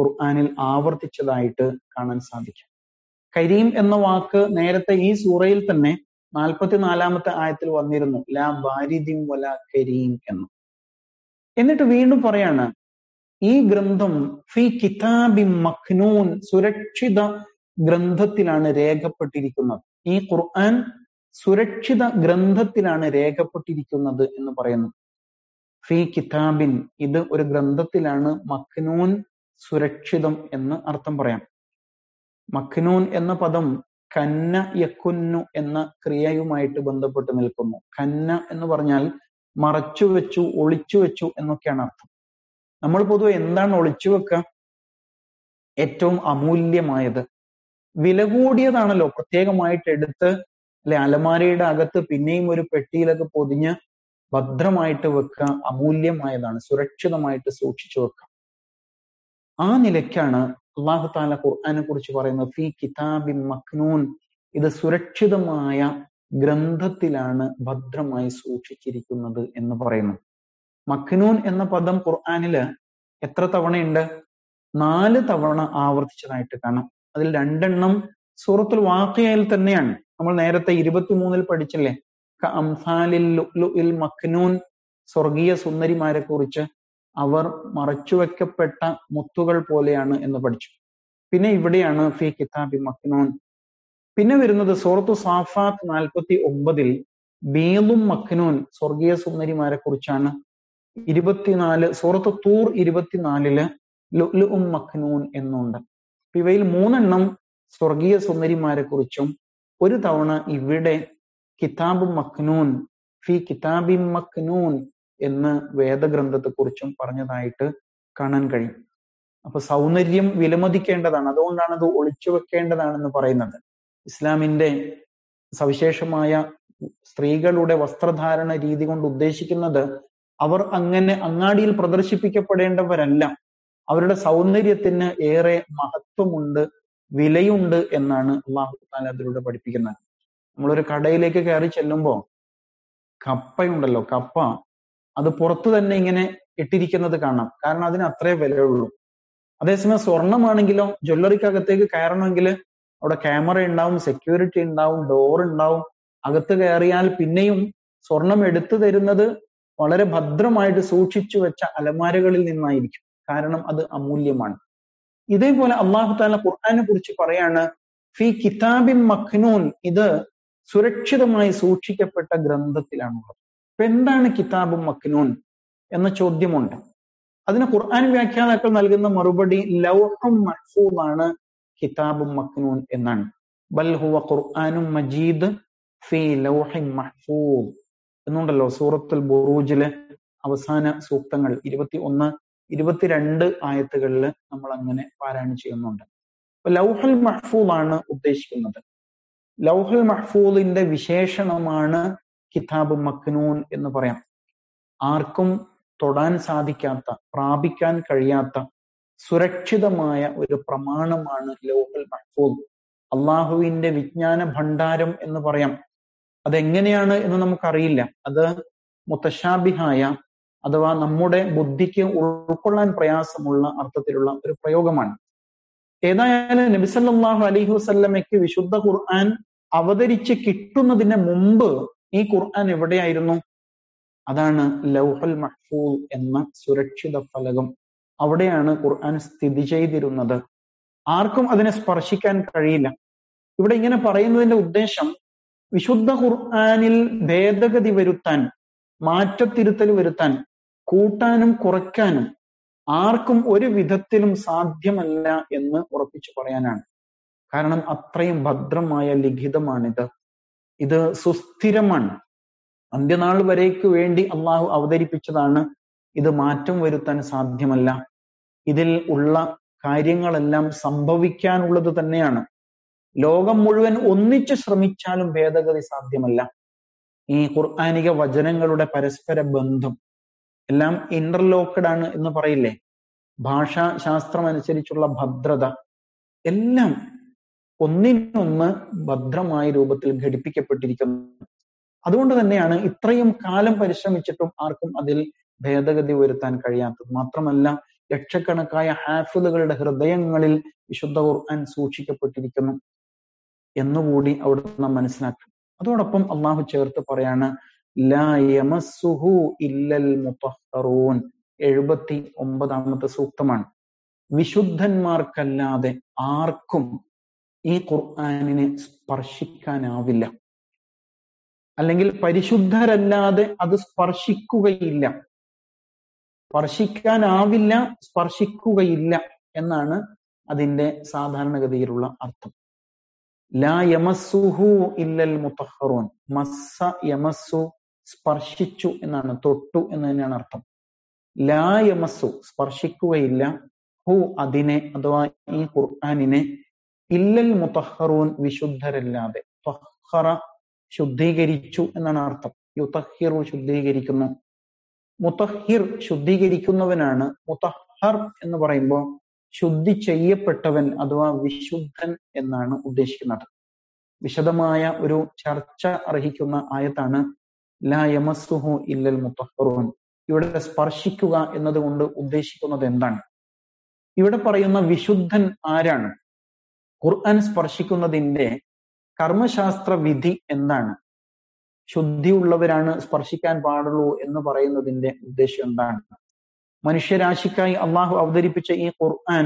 ഖുർആനിൽ ആവർത്തിച്ചതായിട്ട് കാണാൻ സാധിക്കും കരീം എന്ന വാക്ക് നേരത്തെ ഈ സൂറയിൽ തന്നെ നാൽപ്പത്തിനാലാമത്തെ ആയത്തിൽ വന്നിരുന്നു ലാ ബാരിദിൻ വല കരീം എന്ന് എന്നിട്ട് വീണ്ടും പറയാണ് ഈ ഗ്രന്ഥം ഫി കിതാബി മഖ്നൂൻ സുരക്ഷിത ഗ്രന്ഥത്തിലാണ് രേഖപ്പെട്ടിരിക്കുന്നത് ഈ ഖുർആൻ സുരക്ഷിത ഗ്രന്ഥത്തിലാണ് രേഖപ്പെട്ടിരിക്കുന്നത് എന്ന് പറയുന്നു ഫി കിതാബിൻ ഇത് ഒരു ഗ്രന്ഥത്തിലാണ് മഖ്നൂൻ സുരക്ഷിതം എന്ന് അർത്ഥം പറയാം മഖ്നൂൻ എന്ന പദം കന്ന യക്കുന്നു എന്ന ക്രിയയുമായിട്ട് ബന്ധപ്പെട്ട് നിൽക്കുന്നു കന്ന എന്ന് പറഞ്ഞാൽ മറച്ചു വെച്ചു ഒളിച്ചു വെച്ചു എന്നൊക്കെയാണ് അർത്ഥം നമ്മൾ പൊതുവെ എന്താണ് ഒളിച്ചു വെക്കുക ഏറ്റവും അമൂല്യമായത് വില കൂടിയതാണല്ലോ പ്രത്യേകമായിട്ട് എടുത്ത് അല്ലെ അലമാരയുടെ അകത്ത് പിന്നെയും ഒരു പെട്ടിയിലൊക്കെ പൊതിഞ്ഞ് ഭദ്രമായിട്ട് വെക്കുക അമൂല്യമായതാണ് സുരക്ഷിതമായിട്ട് സൂക്ഷിച്ചു വെക്കുക ആ നിലയ്ക്കാണ് അള്ളാഹു താല ഖുർആനെ കുറിച്ച് പറയുന്നത് ഫി കിതാബിൻ മഖ്നൂൻ ഇത് സുരക്ഷിതമായ ഗ്രന്ഥത്തിലാണ് ഭദ്രമായി സൂക്ഷിച്ചിരിക്കുന്നത് എന്ന് പറയുന്നു മഖ്നൂൻ എന്ന പദം ഖുർആനില് എത്ര തവണയുണ്ട് നാല് തവണ ആവർത്തിച്ചതായിട്ട് കാണാം അതിൽ രണ്ടെണ്ണം സൂറത്തുൽ വാഖിയയിൽ തന്നെയാണ് നമ്മൾ നേരത്തെ ഇരുപത്തിമൂന്നിൽ പഠിച്ചില്ലേ അംസാലിൽ ലുഅ്ലുഇൽ മഖ്നൂൻ സ്വർഗീയ സുന്ദരിമാരെ കുറിച്ച് അവർ മറച്ചുവെക്കപ്പെട്ട മുത്തുകൾ പോലെയാണ് എന്ന് പഠിച്ചു പിന്നെ ഇവിടെയാണ് ഫി കിതാബി മഖ്നൂൻ പിന്നെ വരുന്നത് സൂറത്തു സാഫാത്ത് നാൽപ്പത്തി ഒമ്പതിൽ ബീലും മഖ്നൂൻ സ്വർഗീയ സുന്ദരിമാരെ കുറിച്ചാണ് ഇരുപത്തിനാല് സൂറത്ത് തൂർ ഇരുപത്തിനാലില് ലുഉം മഖ്നൂൻ എന്നുണ്ട് ഇവയിൽ മൂന്നെണ്ണം സ്വർഗീയ സുന്ദരിമാരെ കുറിച്ചും ഒരു തവണ ഇവിടെ കിതാബ് മഖ്നൂൻ ഫി കിതാബി മഖ്നൂൻ എന്ന് വേദഗ്രന്ഥത്തെക്കുറിച്ചും പറഞ്ഞതായിട്ട് കാണാൻ കഴിയും അപ്പൊ സൗന്ദര്യം വിലമതിക്കേണ്ടതാണ് അതുകൊണ്ടാണ് അത് ഒളിച്ചു വെക്കേണ്ടതാണെന്ന് പറയുന്നത് ഇസ്ലാമിന്റെ സവിശേഷമായ സ്ത്രീകളുടെ വസ്ത്രധാരണ രീതി കൊണ്ട് ഉദ്ദേശിക്കുന്നത് അവർ അങ്ങനെ അങ്ങാടിയിൽ പ്രദർശിപ്പിക്കപ്പെടേണ്ടവരല്ല അവരുടെ സൗന്ദര്യത്തിന് ഏറെ മഹത്വമുണ്ട് വിലയുണ്ട് എന്നാണ് അള്ളാഹു താല അതിലൂടെ പഠിപ്പിക്കുന്നത് നമ്മളൊരു കടയിലേക്ക് കയറി ചെല്ലുമ്പോൾ കപ്പയുണ്ടല്ലോ കപ്പ അത് പുറത്തു തന്നെ ഇങ്ങനെ ഇട്ടിരിക്കുന്നത് കാണാം കാരണം അതിന് അത്രേ വിലയുള്ളൂ അതേസമയം സ്വർണമാണെങ്കിലോ ജ്വല്ലറിക്കകത്തേക്ക് കയറണമെങ്കിൽ അവിടെ ക്യാമറ ഉണ്ടാവും സെക്യൂരിറ്റി ഉണ്ടാവും ഡോർ ഉണ്ടാവും അകത്ത് കയറിയാൽ പിന്നെയും സ്വർണം എടുത്തു തരുന്നത് വളരെ ഭദ്രമായിട്ട് സൂക്ഷിച്ചു വെച്ച അലമാരകളിൽ നിന്നായിരിക്കും കാരണം അത് അമൂല്യമാണ് ഇതേപോലെ അള്ളാഹു താല ഖുർആനെ കുറിച്ച് പറയാണ് ഫി കിതാബിൻ മഖ്നൂൻ ഇത് സുരക്ഷിതമായി സൂക്ഷിക്കപ്പെട്ട ഗ്രന്ഥത്തിലാണുള്ളത് അപ്പൊ എന്താണ് കിതാബും മഖ്നൂൻ എന്ന ചോദ്യമുണ്ട് അതിന് ഖുർആൻ വ്യാഖ്യാതാക്കൾ നൽകുന്ന മറുപടി ലൗഹം മഹ്ഫൂദ് ആണ് കിതാബും മഖ്നൂൻ എന്നാണ് ബൽ ഹുവ ഖുർആനും മജീദ് ഫി ലൗഹിൻ മഹ്ഫൂദ് എന്നുണ്ടല്ലോ സൂറത്തുൽ ബുറൂജിലെ അവസാന സൂക്തങ്ങൾ ഇരുപത്തി ഒന്ന് ഇരുപത്തിരണ്ട് ആയത്തുകളിൽ നമ്മൾ അങ്ങനെ പാരായണം ചെയ്യുന്നുണ്ട് അപ്പൊ ലൗഹൽ മഹ്ഫൂദ് ആണ് ഉദ്ദേശിക്കുന്നത് ലൗഹൽ മഹ്ഫൂദിന്റെ വിശേഷണമാണ് കിതാബ് മഖ്നൂൻ എന്ന് പറയാം ആർക്കും തൊടാൻ സാധിക്കാത്ത പ്രാപിക്കാൻ കഴിയാത്ത സുരക്ഷിതമായ ഒരു പ്രമാണമാണ് ലൗഹൽ മഹ്ഫൂദ് അള്ളാഹുവിന്റെ വിജ്ഞാന ഭണ്ഡാരം എന്ന് പറയാം അതെങ്ങനെയാണ് എന്ന് നമുക്കറിയില്ല അത് മുത്തശാബിഹായ അഥവാ നമ്മുടെ ബുദ്ധിക്ക് ഉൾക്കൊള്ളാൻ പ്രയാസമുള്ള അർത്ഥത്തിലുള്ള ഒരു പ്രയോഗമാണ് ഏതായാലും നബിസല്ലാഹു അലൈഹി വസല്ലമയ്ക്ക് വിശുദ്ധ ഖുർആൻ അവതരിച്ച് കിട്ടുന്നതിന് മുമ്പ് ഈ ഖുർആൻ എവിടെയായിരുന്നു അതാണ് ലൗഹൽ മഹ്ഫൂൽ എന്ന സുരക്ഷിത ഫലകം അവിടെയാണ് ഖുർആൻ സ്ഥിതി ചെയ്തിരുന്നത് ആർക്കും അതിനെ സ്പർശിക്കാൻ കഴിയില്ല ഇവിടെ ഇങ്ങനെ പറയുന്നതിന്റെ ഉദ്ദേശം വിശുദ്ധ ഖുർആനിൽ ഭേദഗതി വരുത്താൻ മാറ്റത്തിരുത്തൽ വരുത്താൻ കൂട്ടാനും കുറയ്ക്കാനും ആർക്കും ഒരു വിധത്തിലും സാധ്യമല്ല എന്ന് ഉറപ്പിച്ചു പറയാനാണ് കാരണം അത്രയും ഭദ്രമായ ലിഖിതമാണിത് ഇത് സുസ്ഥിരമാണ് അന്ത്യനാൾ വരേക്ക് വേണ്ടി അള്ളാഹു അവതരിപ്പിച്ചതാണ് ഇത് മാറ്റം വരുത്താൻ സാധ്യമല്ല ഇതിൽ ഉള്ള കാര്യങ്ങളെല്ലാം സംഭവിക്കാനുള്ളത് തന്നെയാണ് ലോകം മുഴുവൻ ഒന്നിച്ചു ശ്രമിച്ചാലും ഭേദഗതി സാധ്യമല്ല ഈ ഖുർആാനിക വചനങ്ങളുടെ പരസ്പര ബന്ധം എല്ലാം ഇന്റർലോക്കഡ് ആണ് എന്ന് പറയില്ലേ ഭാഷാ ശാസ്ത്രം അനുസരിച്ചുള്ള ഭദ്രത എല്ലാം ഒന്നിനൊന്ന് ഭദ്രമായ രൂപത്തിൽ ഘടിപ്പിക്കപ്പെട്ടിരിക്കുന്നു അതുകൊണ്ട് തന്നെയാണ് ഇത്രയും കാലം പരിശ്രമിച്ചിട്ടും ആർക്കും അതിൽ ഭേദഗതി വരുത്താൻ കഴിയാത്തത് മാത്രമല്ല ലക്ഷക്കണക്കായ ഹാഫിദുകളുടെ ഹൃദയങ്ങളിൽ വിശുദ്ധ ഖുർആൻ സൂക്ഷിക്കപ്പെട്ടിരിക്കുന്നു എന്നുകൂടി അവിടെ നാം മനസ്സിലാക്കണം അതോടൊപ്പം അള്ളാഹു ചേർത്ത് പറയാണ് ലാ യമസ്സുഹു ഇല്ലൽ മുത്തഹറൂൻ എഴുപത്തി ഒമ്പതാമത്തെ സൂക്തമാണ് വിശുദ്ധന്മാർക്കല്ലാതെ ആർക്കും ഈ ഖുർആാനിനെ സ്പർശിക്കാനാവില്ല അല്ലെങ്കിൽ പരിശുദ്ധരല്ലാതെ അത് സ്പർശിക്കുകയില്ല സ്പർശിക്കാനാവില്ല സ്പർശിക്കുകയില്ല എന്നാണ് അതിന്റെ സാധാരണഗതിയിലുള്ള അർത്ഥം ലാ യമസ്സുഹു ഇല്ലൽ മുത്തഹറൂൻ മസ്സ യമസ്സു സ്പർശിച്ചു എന്നാണ് തൊട്ടു എന്ന് തന്നെയാണ് അർത്ഥം ലാ യമസ്സു സ്പർശിക്കുകയില്ല ഹു അതിനെ അഥവാ ഈ ഖുർആാനിനെ ഇല്ലൽ മുത്തഹറൂൻ വിശുദ്ധരല്ലാതെ ത്വഹറ ശുദ്ധീകരിച്ചു എന്നാണ് അർത്ഥം യുതഹിറു ശുദ്ധീകരിക്കുന്നു മുത്തഹിർ ശുദ്ധീകരിക്കുന്നവനാണ് മുത്തഹർ എന്ന് പറയുമ്പോൾ ശുദ്ധി ചെയ്യപ്പെട്ടവൻ അഥവാ വിശുദ്ധൻ എന്നാണ് ഉദ്ദേശിക്കുന്നത് വിശദമായ ഒരു ചർച്ച അർഹിക്കുന്ന ആയത്താണ് ലാ യമസുഹു ഇല്ലൽ മുത്തഹറൂൻ ഇവിടെ സ്പർശിക്കുക എന്നതുകൊണ്ട് ഉദ്ദേശിക്കുന്നത് എന്താണ് ഇവിടെ പറയുന്ന വിശുദ്ധൻ ആരാണ് ഖുർആൻ സ്പർശിക്കുന്നതിന്റെ കർമ്മശാസ്ത്ര വിധി എന്താണ് ശുദ്ധിയുള്ളവരാണ് സ്പർശിക്കാൻ പാടുള്ളൂ എന്ന് പറയുന്നതിന്റെ ഉദ്ദേശം എന്താണ് മനുഷ്യരാശിക്കായി അള്ളാഹു അവതരിപ്പിച്ച ഈ ഖുർആൻ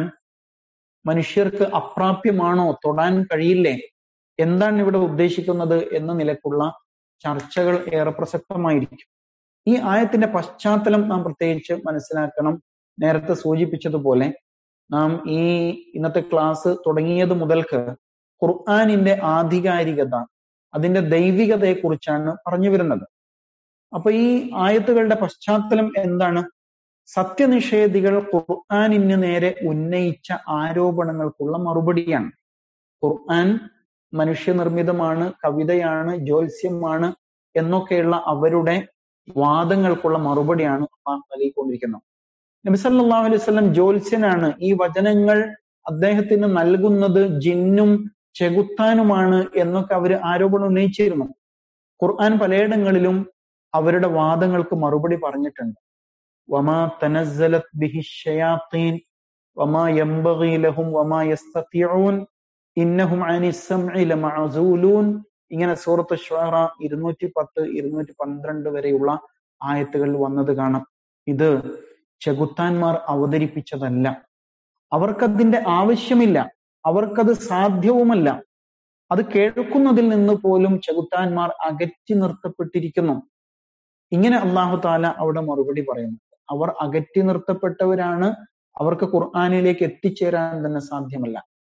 മനുഷ്യർക്ക് അപ്രാപ്യമാണോ തൊടാൻ കഴിയില്ലേ എന്താണ് ഇവിടെ ഉദ്ദേശിക്കുന്നത് എന്ന നിലക്കുള്ള ചർച്ചകൾ ഏറെ പ്രസക്തമായിരിക്കും ഈ ആയത്തിന്റെ പശ്ചാത്തലം നാം പ്രത്യേകിച്ച് മനസ്സിലാക്കണം നേരത്തെ സൂചിപ്പിച്ചതുപോലെ നാം ഈ ഇന്നത്തെ ക്ലാസ് തുടങ്ങിയത് മുതൽക്ക് ഖുർആാനിന്റെ ആധികാരികത അതിന്റെ ദൈവികതയെ കുറിച്ചാണ് പറഞ്ഞു വരുന്നത് അപ്പൊ ഈ ആയത്തുകളുടെ പശ്ചാത്തലം എന്താണ് സത്യനിഷേധികൾ ഖുർആാനിന് നേരെ ഉന്നയിച്ച ആരോപണങ്ങൾക്കുള്ള മറുപടിയാണ് ഖുർആൻ മനുഷ്യനിർമ്മിതമാണ് കവിതയാണ് ജ്യോത്സ്യമാണ് എന്നൊക്കെയുള്ള അവരുടെ വാദങ്ങൾക്കുള്ള മറുപടിയാണ് അള്ളാഹു നൽകിക്കൊണ്ടിരിക്കുന്നത് നബി സല്ലല്ലാഹു അലൈഹി വസല്ലം ജ്യോത്സ്യനാണ് ഈ വചനങ്ങൾ അദ്ദേഹത്തിന് നൽകുന്നത് ജിന്നും ചെകുത്താനുമാണ് എന്നൊക്കെ അവർ ആരോപണം ഉന്നയിച്ചിരുന്നു ഖുർആൻ പലയിടങ്ങളിലും അവരുടെ വാദങ്ങൾക്ക് മറുപടി പറഞ്ഞിട്ടുണ്ട് വമാ തനസ്സലത് ബിഹി ഷയാത്തീൻ വമാ യംബഗി ലഹും വമാ യസ്തതിഊൻ ഇന്നഹും അനി സമഇ ലമഅസൂലൂൻ ഇങ്ങനെ സൂറത്ത് ഷുഅറ ഇരുന്നൂറ്റി പത്ത് ഇരുന്നൂറ്റി പന്ത്രണ്ട് വരെയുള്ള ആയത്തുകളിൽ വന്നത് കാണാം ഇത് ചെകുത്താന്മാർ അവതരിപ്പിച്ചതല്ല അവർക്കതിന്റെ ആവശ്യമില്ല അവർക്കത് സാധ്യവുമല്ല അത് കേൾക്കുന്നതിൽ നിന്ന് പോലും ചെകുത്താന്മാർ അകറ്റി നിർത്തപ്പെട്ടിരിക്കുന്നു ഇങ്ങനെ അള്ളാഹു താല അവിടെ മറുപടി പറയുന്നു അവർ അകറ്റി നിർത്തപ്പെട്ടവരാണ് അവർക്ക് ഖുർആാനിലേക്ക് എത്തിച്ചേരാൻ തന്നെ സാധ്യമല്ല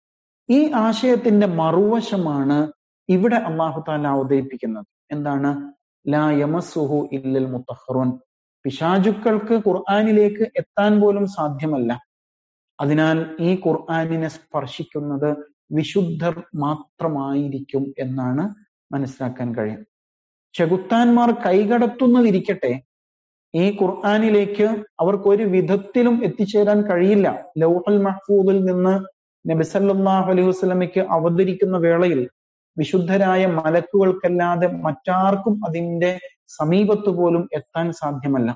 ഈ ആശയത്തിന്റെ മറുവശമാണ് ഇവിടെ അള്ളാഹു താല അവതരിപ്പിക്കുന്നത് എന്താണ് ലാ യമസുഹു ഇല്ലൽ മുത്തഹറുൻ പിശാചുക്കൾക്ക് ഖുർആാനിലേക്ക് എത്താൻ പോലും സാധ്യമല്ല അതിനാൽ ഈ ഖുർആാനിനെ സ്പർശിക്കുന്നത് വിശുദ്ധർ മാത്രമായിരിക്കും എന്നാണ് മനസ്സിലാക്കാൻ കഴിയും ചെകുത്താന്മാർ കൈകടത്തുന്നതിരിക്കട്ടെ ഈ ഖുർആാനിലേക്ക് അവർക്ക് ഒരു വിധത്തിലും എത്തിച്ചേരാൻ കഴിയില്ല ലൗഹൽ മഹ്ഫൂദിൽ നിന്ന് നബിസല്ലാഹു അലൈഹി വസ്ലമയ്ക്ക് അവതരിക്കുന്ന വേളയിൽ വിശുദ്ധരായ മലക്കുകൾക്കല്ലാതെ മറ്റാർക്കും അതിന്റെ സമീപത്ത് പോലും എത്താൻ സാധ്യമല്ല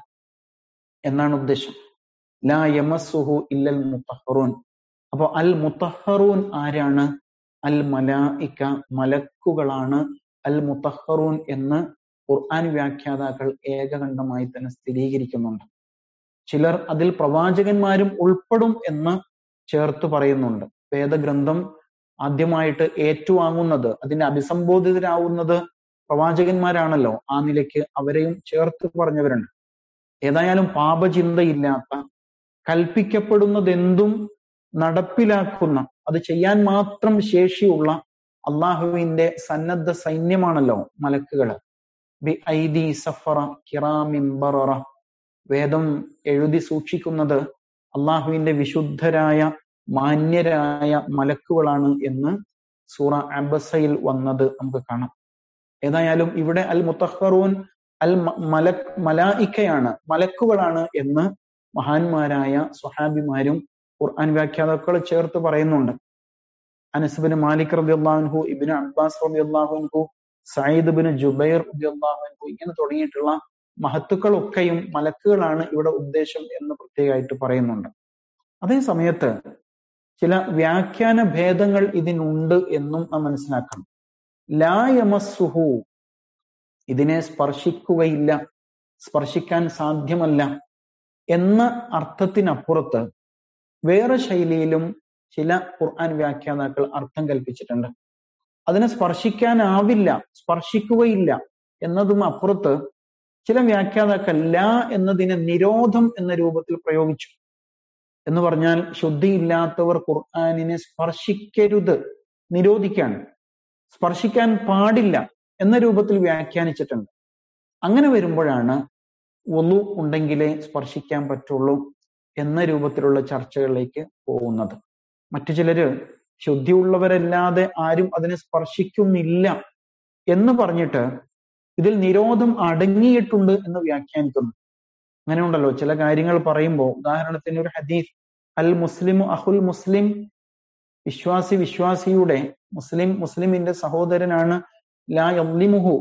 എന്നാണ് ഉദ്ദേശം ലാ യമസുഹു ഇല്ലൽ മുത്തഹറൂൻ അപ്പൊ അൽ മുത്തഹറൂൻ ആരാണ് അൽ മലായിക്ക മലക്കുകളാണ് അൽ മുത്തഹറൂൻ എന്ന് ഖുർആൻ വ്യാഖ്യാതാക്കൾ ഏകകണ്ഠമായി തന്നെ സ്ഥിരീകരിക്കുന്നുണ്ട് ചിലർ അതിൽ പ്രവാചകന്മാരും ഉൾപ്പെടും എന്ന് ചേർത്ത് പറയുന്നുണ്ട് വേദഗ്രന്ഥം ആദ്യമായിട്ട് ഏറ്റുവാങ്ങുന്നത് അതിന്റെ അഭിസംബോധിതരാവുന്നത് പ്രവാചകന്മാരാണല്ലോ ആ നിലയ്ക്ക് അവരെയും ചേർത്ത് പറഞ്ഞവരുണ്ട് ഏതായാലും പാപചിന്തയില്ലാത്ത കൽപ്പിക്കപ്പെടുന്നതെന്തും നടപ്പിലാക്കുന്ന അത് ചെയ്യാൻ മാത്രം ശേഷിയുള്ള അള്ളാഹുവിന്റെ സന്നദ്ധ സൈന്യമാണല്ലോ മലക്കുകള് ബി ഐദി സഫറ കിറാമിംബറ വേദം എഴുതി സൂക്ഷിക്കുന്നത് അള്ളാഹുവിന്റെ വിശുദ്ധരായ മാന്യരായ മലക്കുകളാണ് എന്ന് സൂറ അബസയിൽ വന്നത് നമുക്ക് കാണാം ഏതായാലും ഇവിടെ അൽ മുത്തഹറൂൻ അൽ മലക് മലായിക്കയാണ് മലക്കുകളാണ് എന്ന് മഹാന്മാരായ സ്വഹാബിമാരും ഖുർആൻ വ്യാഖ്യാതാക്കൾ ചേർത്ത് പറയുന്നുണ്ട് അനസ്ബിന് മാലിക് റബി അള്ളാഹുൻഹു ഇബിന് അബ്ബാസ് റബി അള്ളാഹുൻഹു സയ്യിദ് ബിൻ ജുബൈർ റബി അള്ളാഹുൻഹു ഇങ്ങനെ തുടങ്ങിയിട്ടുള്ള മഹത്തുക്കളൊക്കെയും മലക്കുകളാണ് ഇവിടെ ഉദ്ദേശം എന്ന് പ്രത്യേകമായിട്ട് പറയുന്നുണ്ട് അതേ സമയത്ത് ചില വ്യാഖ്യാന ഭേദങ്ങൾ ഇതിനുണ്ട് എന്നും നാം മനസ്സിലാക്കണം ലായമസുഹു ഇതിനെ സ്പർശിക്കുകയില്ല സ്പർശിക്കാൻ സാധ്യമല്ല എന്ന അർത്ഥത്തിനപ്പുറത്ത് വേറെ ശൈലിയിലും ചില ഖുർആൻ വ്യാഖ്യാതാക്കൾ അർത്ഥം കൽപ്പിച്ചിട്ടുണ്ട് അതിനെ സ്പർശിക്കാനാവില്ല സ്പർശിക്കുകയില്ല എന്നതും അപ്പുറത്ത് ചില വ്യാഖ്യാതാക്കൾ ലാ എന്നതിനെ നിരോധം എന്ന രൂപത്തിൽ പ്രയോഗിച്ചു എന്ന് പറഞ്ഞാൽ ശുദ്ധിയില്ലാത്തവർ ഖുർആാനിനെ സ്പർശിക്കരുത് നിരോധിക്കാണ് സ്പർശിക്കാൻ പാടില്ല എന്ന രൂപത്തിൽ വ്യാഖ്യാനിച്ചിട്ടുണ്ട് അങ്ങനെ വരുമ്പോഴാണ് ഒന്നു ഉണ്ടെങ്കിലേ സ്പർശിക്കാൻ പറ്റുള്ളൂ എന്ന രൂപത്തിലുള്ള ചർച്ചകളിലേക്ക് പോകുന്നത് മറ്റു ചിലര് ശുദ്ധിയുള്ളവരല്ലാതെ ആരും അതിനെ സ്പർശിക്കുന്നില്ല എന്ന് പറഞ്ഞിട്ട് ഇതിൽ നിരോധം അടങ്ങിയിട്ടുണ്ട് എന്ന് വ്യാഖ്യാനിക്കുന്നു അങ്ങനെ ഉണ്ടല്ലോ ചില കാര്യങ്ങൾ പറയുമ്പോൾ ഉദാഹരണത്തിന് ഒരു ഹദീസ് അൽ മുസ്ലിമു അഹുൽ മുസ്ലിം വിശ്വാസി വിശ്വാസിയുടെ മുസ്ലിം മുസ്ലിമിന്റെ സഹോദരനാണ് ലാ യദ്ലിമുഹു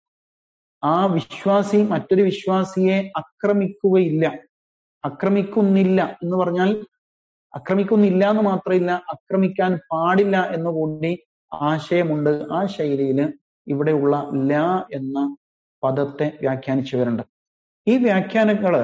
ആ വിശ്വാസി മറ്റൊരു വിശ്വാസിയെ ആക്രമിക്കുകയില്ല ആക്രമിക്കുന്നില്ല എന്ന് പറഞ്ഞാൽ ആക്രമിക്കുന്നില്ല എന്ന് മാത്രമില്ല ആക്രമിക്കാൻ പാടില്ല എന്ന് കൂടി ആശയമുണ്ട് ആ ശൈലിയിൽ ഇവിടെയുള്ള ല എന്ന പദത്തെ വ്യാഖ്യാനിച്ചവരുണ്ട് ഈ വ്യാഖ്യാനങ്ങള്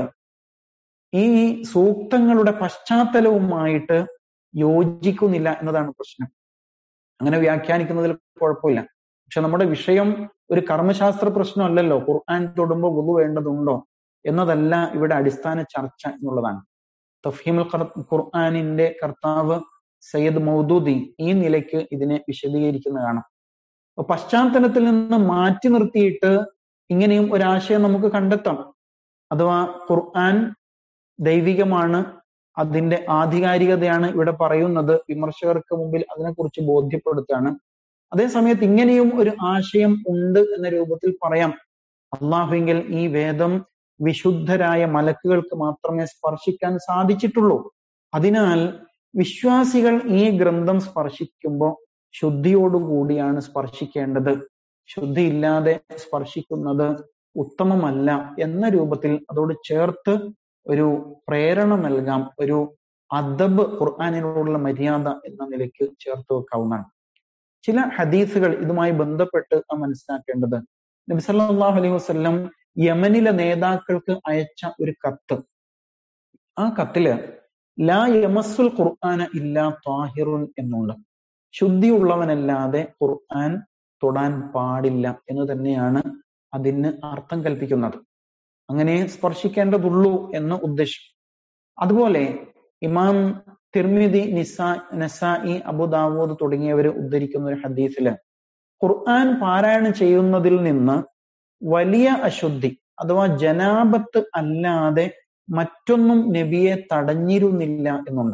ഈ സൂക്തങ്ങളുടെ പശ്ചാത്തലവുമായിട്ട് യോജിക്കുന്നില്ല എന്നതാണ് പ്രശ്നം അങ്ങനെ വ്യാഖ്യാനിക്കുന്നതിൽ കുഴപ്പമില്ല പക്ഷെ നമ്മുടെ വിഷയം ഒരു കർമ്മശാസ്ത്ര പ്രശ്നമല്ലല്ലോ ഖുർആൻ തൊടുമ്പോൾ വുളു വേണ്ടതുണ്ടോ എന്നതല്ല ഇവിടെ അടിസ്ഥാന ചർച്ച എന്നുള്ളതാണ് തഫീമുൽ ഖുർആാനിന്റെ കർത്താവ് സയ്യദ് മൗദൂദി ഈ നിലയ്ക്ക് ഇതിനെ വിശദീകരിക്കുന്ന കാണാം അപ്പൊ പശ്ചാത്തലത്തിൽ നിന്ന് മാറ്റി നിർത്തിയിട്ട് ഇങ്ങനെയും ഒരാശയം നമുക്ക് കണ്ടെത്താം അഥവാ ഖുർആൻ ദൈവികമാണ് അതിന്റെ ആധികാരികതയാണ് ഇവിടെ പറയുന്നത് വിമർശകർക്ക് മുമ്പിൽ അതിനെക്കുറിച്ച് ബോധ്യപ്പെടുത്തുകയാണ് അതേസമയത്ത് ഇങ്ങനെയും ഒരു ആശയം ഉണ്ട് എന്ന രൂപത്തിൽ പറയാം അള്ളാഹുവിങ്കിൽ ഈ വേദം വിശുദ്ധരായ മലക്കുകൾക്ക് മാത്രമേ സ്പർശിക്കാൻ സാധിച്ചിട്ടുള്ളൂ അതിനാൽ വിശ്വാസികൾ ഈ ഗ്രന്ഥം സ്പർശിക്കുമ്പോൾ ശുദ്ധിയോടുകൂടിയാണ് സ്പർശിക്കേണ്ടത് ശുദ്ധിയില്ലാതെ സ്പർശിക്കുന്നത് ഉത്തമമല്ല എന്ന രൂപത്തിൽ അതോട് ചേർത്ത് ഒരു പ്രേരണ നൽകാം ഒരു അദബ് ഖുർആാനിനോടുള്ള മര്യാദ എന്ന നിലയ്ക്ക് ചേർത്ത് വെക്കാവുന്നതാണ് ചില ഹദീസുകൾ ഇതുമായി ബന്ധപ്പെട്ട് നാം മനസ്സിലാക്കേണ്ടത് നബി സല്ലല്ലാഹു അലൈഹി വസല്ലം യമനിലെ നേതാക്കൾക്ക് അയച്ച ഒരു കത്ത് ആ കത്തില് ലാ യമസുൽ ഖുർആന ഇല്ലാ താഹിറുൻ എന്നുണ്ട് ശുദ്ധിയുള്ളവനല്ലാതെ ഖുർആൻ തൊടാൻ പാടില്ല എന്ന് തന്നെയാണ് അതിന് അർത്ഥം കൽപ്പിക്കുന്നത് അങ്ങനെ സ്പർശിക്കേണ്ടതുള്ളൂ എന്ന് ഉദ്ദേശം അതുപോലെ ഇമാം തിർമിതി നിസാ നസായി അബുദാവൂദ് തുടങ്ങിയവർ ഉദ്ധരിക്കുന്ന ഒരു ഹദീസില് ഖുർആൻ പാരായണം ചെയ്യുന്നതിൽ നിന്ന് വലിയ അശുദ്ധി അഥവാ ജനാപത്ത് അല്ലാതെ മറ്റൊന്നും നബിയെ തടഞ്ഞിരുന്നില്ല എന്നുണ്ട്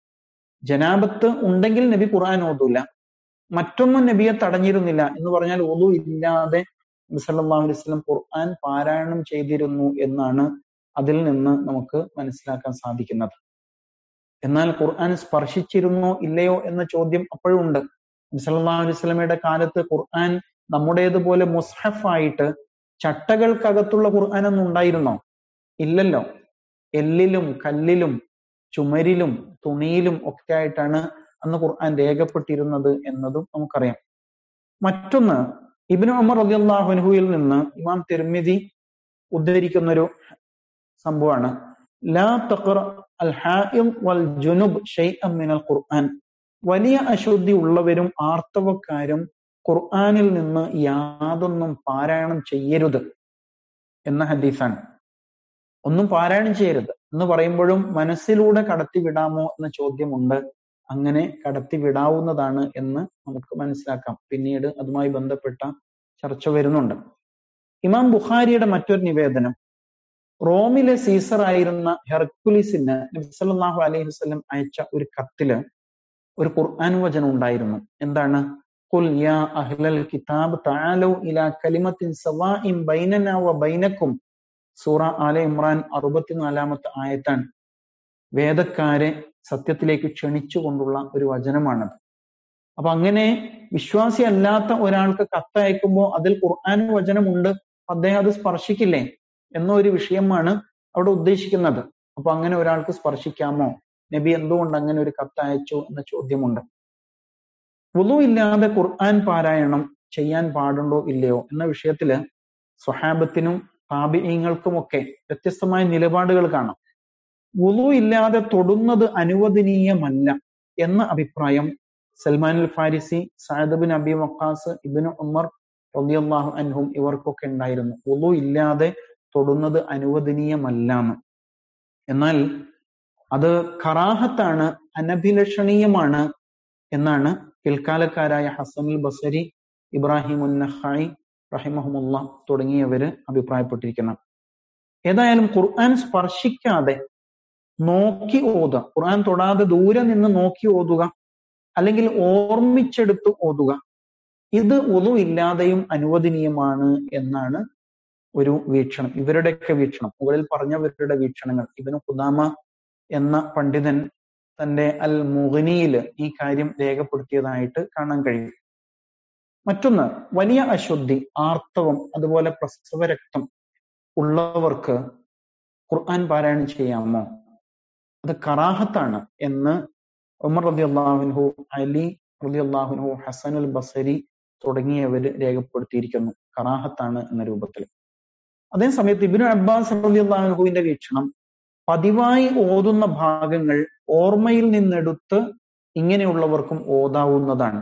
ജനാപത്ത് ഉണ്ടെങ്കിൽ നബി ഖുർആൻ ഓതൂല മറ്റൊന്നും നബിയെ തടഞ്ഞിരുന്നില്ല എന്ന് പറഞ്ഞാൽ ഒതു ഇല്ലാതെ സല്ലല്ലാഹു അലൈഹി വസല്ലം ഖുർആൻ പാരായണം ചെയ്തിരുന്നു എന്നാണ് അതിൽ നിന്ന് നമുക്ക് മനസ്സിലാക്കാൻ സാധിക്കുന്നത് എന്നാൽ ഖുർആൻ സ്പർശിച്ചിരുന്നോ ഇല്ലയോ എന്ന ചോദ്യം അപ്പോഴും ഉണ്ട് സല്ലല്ലാഹു അലൈഹി വസല്ലമയുടെ കാലത്ത് ഖുർആൻ നമ്മുടേതുപോലെ മുസ്ഹഫായിട്ട് ചട്ടകൾക്കകത്തുള്ള ഖുർആൻ ഒന്നും ഉണ്ടായിരുന്നോ ഇല്ലല്ലോ എല്ലിലും കല്ലിലും ചുമരിലും തുണിയിലും ഒക്കെ ആയിട്ടാണ് അന്ന് ഖുർആൻ രേഖപ്പെട്ടിരുന്നത് എന്നതും നമുക്കറിയാം മറ്റൊന്ന് ഇബിനു അമർ റളിയല്ലാഹുവിൽ നിന്ന് ഇമാം തിർമിതി ഉദ്ധരിക്കുന്ന ഒരു സംഭവമാണ് ലാ തഖറ അൽ ഹാഇം വൽ ജുനുബ് ഷൈഅൻ മിനൽ ഖുർആൻ വലിയ അശുദ്ധി ഉള്ളവരും ആർത്തവക്കാരും ഖുർആനിൽ നിന്ന് യാതൊന്നും പാരായണം ചെയ്യരുത് എന്ന ഹദീസാണ് ഒന്നും പാരായണം ചെയ്യരുത് എന്ന് പറയുമ്പോഴും മനസ്സിലൂടെ കടത്തിവിടാമോ എന്ന ചോദ്യമുണ്ട് അങ്ങനെ കടത്തിവിടാവുന്നതാണ് എന്ന് നമുക്ക് മനസ്സിലാക്കാം പിന്നീട് അതുമായി ബന്ധപ്പെട്ട ചർച്ച വരുന്നുണ്ട് ഇമാം ബുഖാരിയുടെ മറ്റൊരു നിവേദനം റോമിലെ സീസർ ആയിരുന്ന ഹെർക്കുലിസിന് നബ്സല്ലാഹു അലൈഹി വസ്ലം അയച്ച ഒരു കത്തില് ഒരു ഖുർആൻ വചനം ഉണ്ടായിരുന്നു എന്താണ് ഖുൽ യാ അഹ്ലൽ കിതാബ് തആലു ഇലാ കലിമത്തിൻ സവാഇൻ ബൈനനാ വ ബൈനക്കും സൂറ ആല ഇമ്രാൻ അറുപത്തിനാലാമത്തെ ആയത്താണ് വേദക്കാരെ സത്യത്തിലേക്ക് ക്ഷണിച്ചുകൊണ്ടുള്ള ഒരു വചനമാണത് അപ്പൊ അങ്ങനെ വിശ്വാസി അല്ലാത്ത ഒരാൾക്ക് കത്തയക്കുമ്പോൾ അതിൽ ഖുർആൻ വചനമുണ്ട് അദ്ദേഹം അത് സ്പർശിക്കില്ലേ എന്നൊരു വിഷയമാണ് അവിടെ ഉദ്ദേശിക്കുന്നത് അപ്പൊ അങ്ങനെ ഒരാൾക്ക് സ്പർശിക്കാമോ നബി എന്തുകൊണ്ട് അങ്ങനെ ഒരു കത്ത് അയച്ചു എന്ന ചോദ്യമുണ്ട് വുളു ഇല്ലാതെ ഖുർആൻ പാരായണം ചെയ്യാൻ പാടുണ്ടോ ഇല്ലയോ എന്ന വിഷയത്തില് സ്വഹാബത്തിനും താപിയങ്ങൾക്കുമൊക്കെ വ്യത്യസ്തമായ നിലപാടുകൾ കാണാം വുളു ഇല്ലാതെ തൊടുന്നത് അനുവദനീയമല്ല എന്ന അഭിപ്രായം Salman al Farisi Saad bin Abi Waqqas Ibn Umar റളിയല്ലാഹു അൻഹും ഇവർക്കൊക്കെ ഉണ്ടായിരുന്നു വുളു ഇല്ലാതെ തൊടുന്നത് അനുവദനീയമല്ലാന്ന് എന്നാൽ അത് കറാഹത്താണ് അനഭിലഷണീയമാണ് എന്നാണ് പിൽക്കാലക്കാരായ ഹസനുൽ ബസരി ഇബ്രാഹിം ഉന്നഹായി റഹിമഹമുല്ല തുടങ്ങിയവര് അഭിപ്രായപ്പെട്ടിരിക്കുന്നത് ഏതായാലും ഖുർആൻ സ്പർശിക്കാതെ നോക്കി ഓതുക ഖുർആൻ തൊടാതെ ദൂരെ നിന്ന് നോക്കി ഓതുക അല്ലെങ്കിൽ ഓർമ്മിച്ചെടുത്ത് ഓതുക ഇത് ഒതു ഇല്ലാതെയും അനുവദനീയമാണ് എന്നാണ് ഒരു വീക്ഷണം ഇവരുടെയൊക്കെ വീക്ഷണം മുകളിൽ പറഞ്ഞവരുടെ വീക്ഷണങ്ങൾ ഇബിന് ഖുദാമ എന്ന പണ്ഡിതൻ തന്റെ അൽ മുഗനിയിൽ ഈ കാര്യം രേഖപ്പെടുത്തിയതായിട്ട് കാണാൻ കഴിയും മറ്റൊന്ന് വലിയ അശുദ്ധി ആർത്തവം അതുപോലെ പ്രസവ രക്തം ഉള്ളവർക്ക് ഖുർആൻ പാരായണം ചെയ്യാമോ അത് കറാഹത്താണ് എന്ന് ഉമർ റബി അള്ളാഹുൻഹു അലി റബി അള്ളാഹുൻഹു ഹസനുൽ ബസരി തുടങ്ങിയവർ രേഖപ്പെടുത്തിയിരിക്കുന്നു കറാഹത്താണ് എന്ന രൂപത്തിൽ അതേ സമയത്ത് ഇബിനു അബ്ബാസ് റബി അള്ളാഹുൻഹുവിന്റെ വീക്ഷണം പതിവായി ഓതുന്ന ഭാഗങ്ങൾ ഓർമ്മയിൽ നിന്നെടുത്ത് ഇങ്ങനെയുള്ളവർക്കും ഓതാവുന്നതാണ്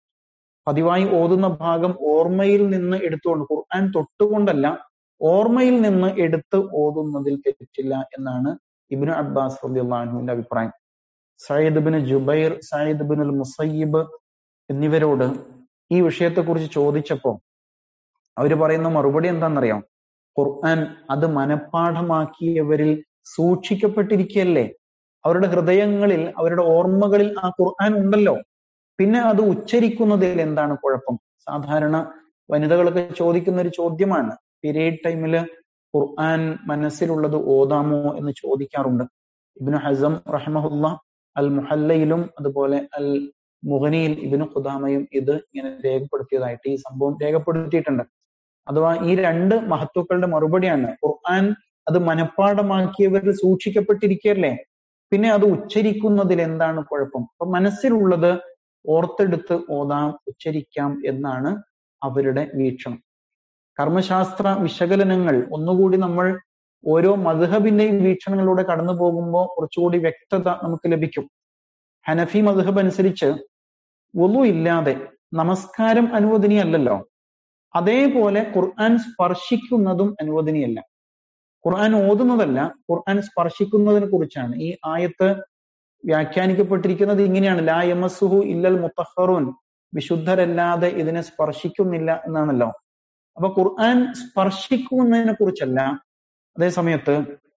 പതിവായി ഓതുന്ന ഭാഗം ഓർമ്മയിൽ നിന്ന് എടുത്തുകൊണ്ട് ഖുർആൻ തൊട്ടുകൊണ്ടല്ല ഓർമ്മയിൽ നിന്ന് എടുത്ത് ഓതുന്നതിൽ തെറ്റില്ല എന്നാണ് ഇബിനു അബ്ബാസ് റബിഅള്ളാഹുവിന്റെ അഭിപ്രായം Saeed bin Jubair Saeed bin Musayyib എന്നിവരോട് ഈ വിഷയത്തെക്കുറിച്ച് ചോദിച്ചപ്പോ അവര് പറയുന്ന മറുപടി എന്താണെന്നറിയാം ഖുർആൻ അത് മനഃപ്പാഠമാക്കിയവരിൽ സൂക്ഷിക്കപ്പെട്ടിരിക്കുകയല്ലേ അവരുടെ ഹൃദയങ്ങളിൽ അവരുടെ ഓർമ്മകളിൽ ആ ഖുർആൻ ഉണ്ടല്ലോ പിന്നെ അത് ഉച്ചരിക്കുന്നതിൽ എന്താണ് കുഴപ്പം സാധാരണ വനിതകളൊക്കെ ചോദിക്കുന്ന ഒരു ചോദ്യമാണ് പീരീഡ് ടൈമില് ഖുർആൻ മനസ്സിലുള്ളത് ഓതാമോ എന്ന് ചോദിക്കാറുണ്ട് ഇബിനു ഹസം റഹ്മഹുല്ല അൽ മുഹല്ലയിലും അതുപോലെ അൽ മുഹനിയിൽ ഇബിനു ഖുദാമയും ഇത് ഇങ്ങനെ രേഖപ്പെടുത്തിയതായിട്ട് ഈ സംഭവം രേഖപ്പെടുത്തിയിട്ടുണ്ട് അഥവാ ഈ രണ്ട് മഹത്വക്കളുടെ മറുപടിയാണ് ഖുർആൻ അത് മനഃപ്പാഠമാക്കിയവരിൽ സൂക്ഷിക്കപ്പെട്ടിരിക്കുകയല്ലേ പിന്നെ അത് ഉച്ചരിക്കുന്നതിൽ എന്താണ് കുഴപ്പം അപ്പൊ മനസ്സിലുള്ളത് ഓർത്തെടുത്ത് ഓതാം ഉച്ചരിക്കാം എന്നാണ് അവരുടെ വീക്ഷണം കർമ്മശാസ്ത്ര വിശകലനങ്ങൾ ഒന്നുകൂടി നമ്മൾ ഓരോ മധുഹബിന്റെയും വീക്ഷണങ്ങളിലൂടെ കടന്നു പോകുമ്പോൾ കുറച്ചുകൂടി വ്യക്തത നമുക്ക് ലഭിക്കും ഹനഫി മധുഹബ് അനുസരിച്ച് ഒന്നു ഇല്ലാതെ നമസ്കാരം അനുവദനീയല്ലല്ലോ അതേപോലെ ഖുർആൻ സ്പർശിക്കുന്നതും അനുവദനീയല്ല ഖുർആൻ ഓതുന്നതല്ല ഖുർആൻ സ്പർശിക്കുന്നതിനെ കുറിച്ചാണ് ഈ ആയത്ത് വ്യാഖ്യാനിക്കപ്പെട്ടിരിക്കുന്നത് ഇങ്ങനെയാണ് ലാ യമസുഹു ഇല്ലൽ മുത്തഹറൂൻ വിശുദ്ധരല്ലാതെ ഇതിനെ സ്പർശിക്കുന്നില്ല എന്നാണല്ലോ അപ്പൊ ഖുർആൻ സ്പർശിക്കുന്നതിനെ കുറിച്ചല്ല അതേ സമയത്ത്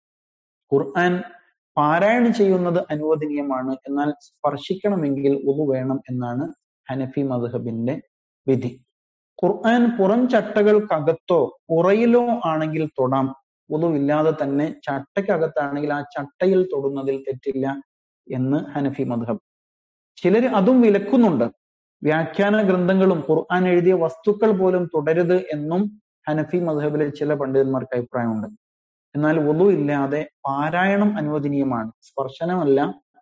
ഖുർആൻ പാരായണം ചെയ്യുന്നത് അനുവദനീയമാണ് എന്നാൽ സ്പർശിക്കണമെങ്കിൽ ഉതു വേണം എന്നാണ് ഹനഫി മദ്ഹബിന്റെ വിധി ഖുർആൻ പുറം ചട്ടകൾക്കകത്തോ ഉറയിലോ ആണെങ്കിൽ തൊടാം ഉതു ഇല്ലാതെ തന്നെ ചട്ടയ്ക്കകത്താണെങ്കിൽ ആ ചട്ടയിൽ തൊടുന്നതിൽ തെറ്റില്ല എന്ന് ഹനഫി മദ്ഹബ് ചിലർ അതും വിലക്കുന്നുണ്ട് വ്യാഖ്യാന ഗ്രന്ഥങ്ങളും ഖുർആൻ എഴുതിയ വസ്തുക്കൾ പോലും തുടരുത് എന്നും ഹനഫി മദ്ഹബിലെ ചില പണ്ഡിതന്മാർക്ക് അഭിപ്രായമുണ്ട് എന്നാൽ ഒതു ഇല്ലാതെ പാരായണം അനുവദനീയമാണ് സ്പർശനമല്ല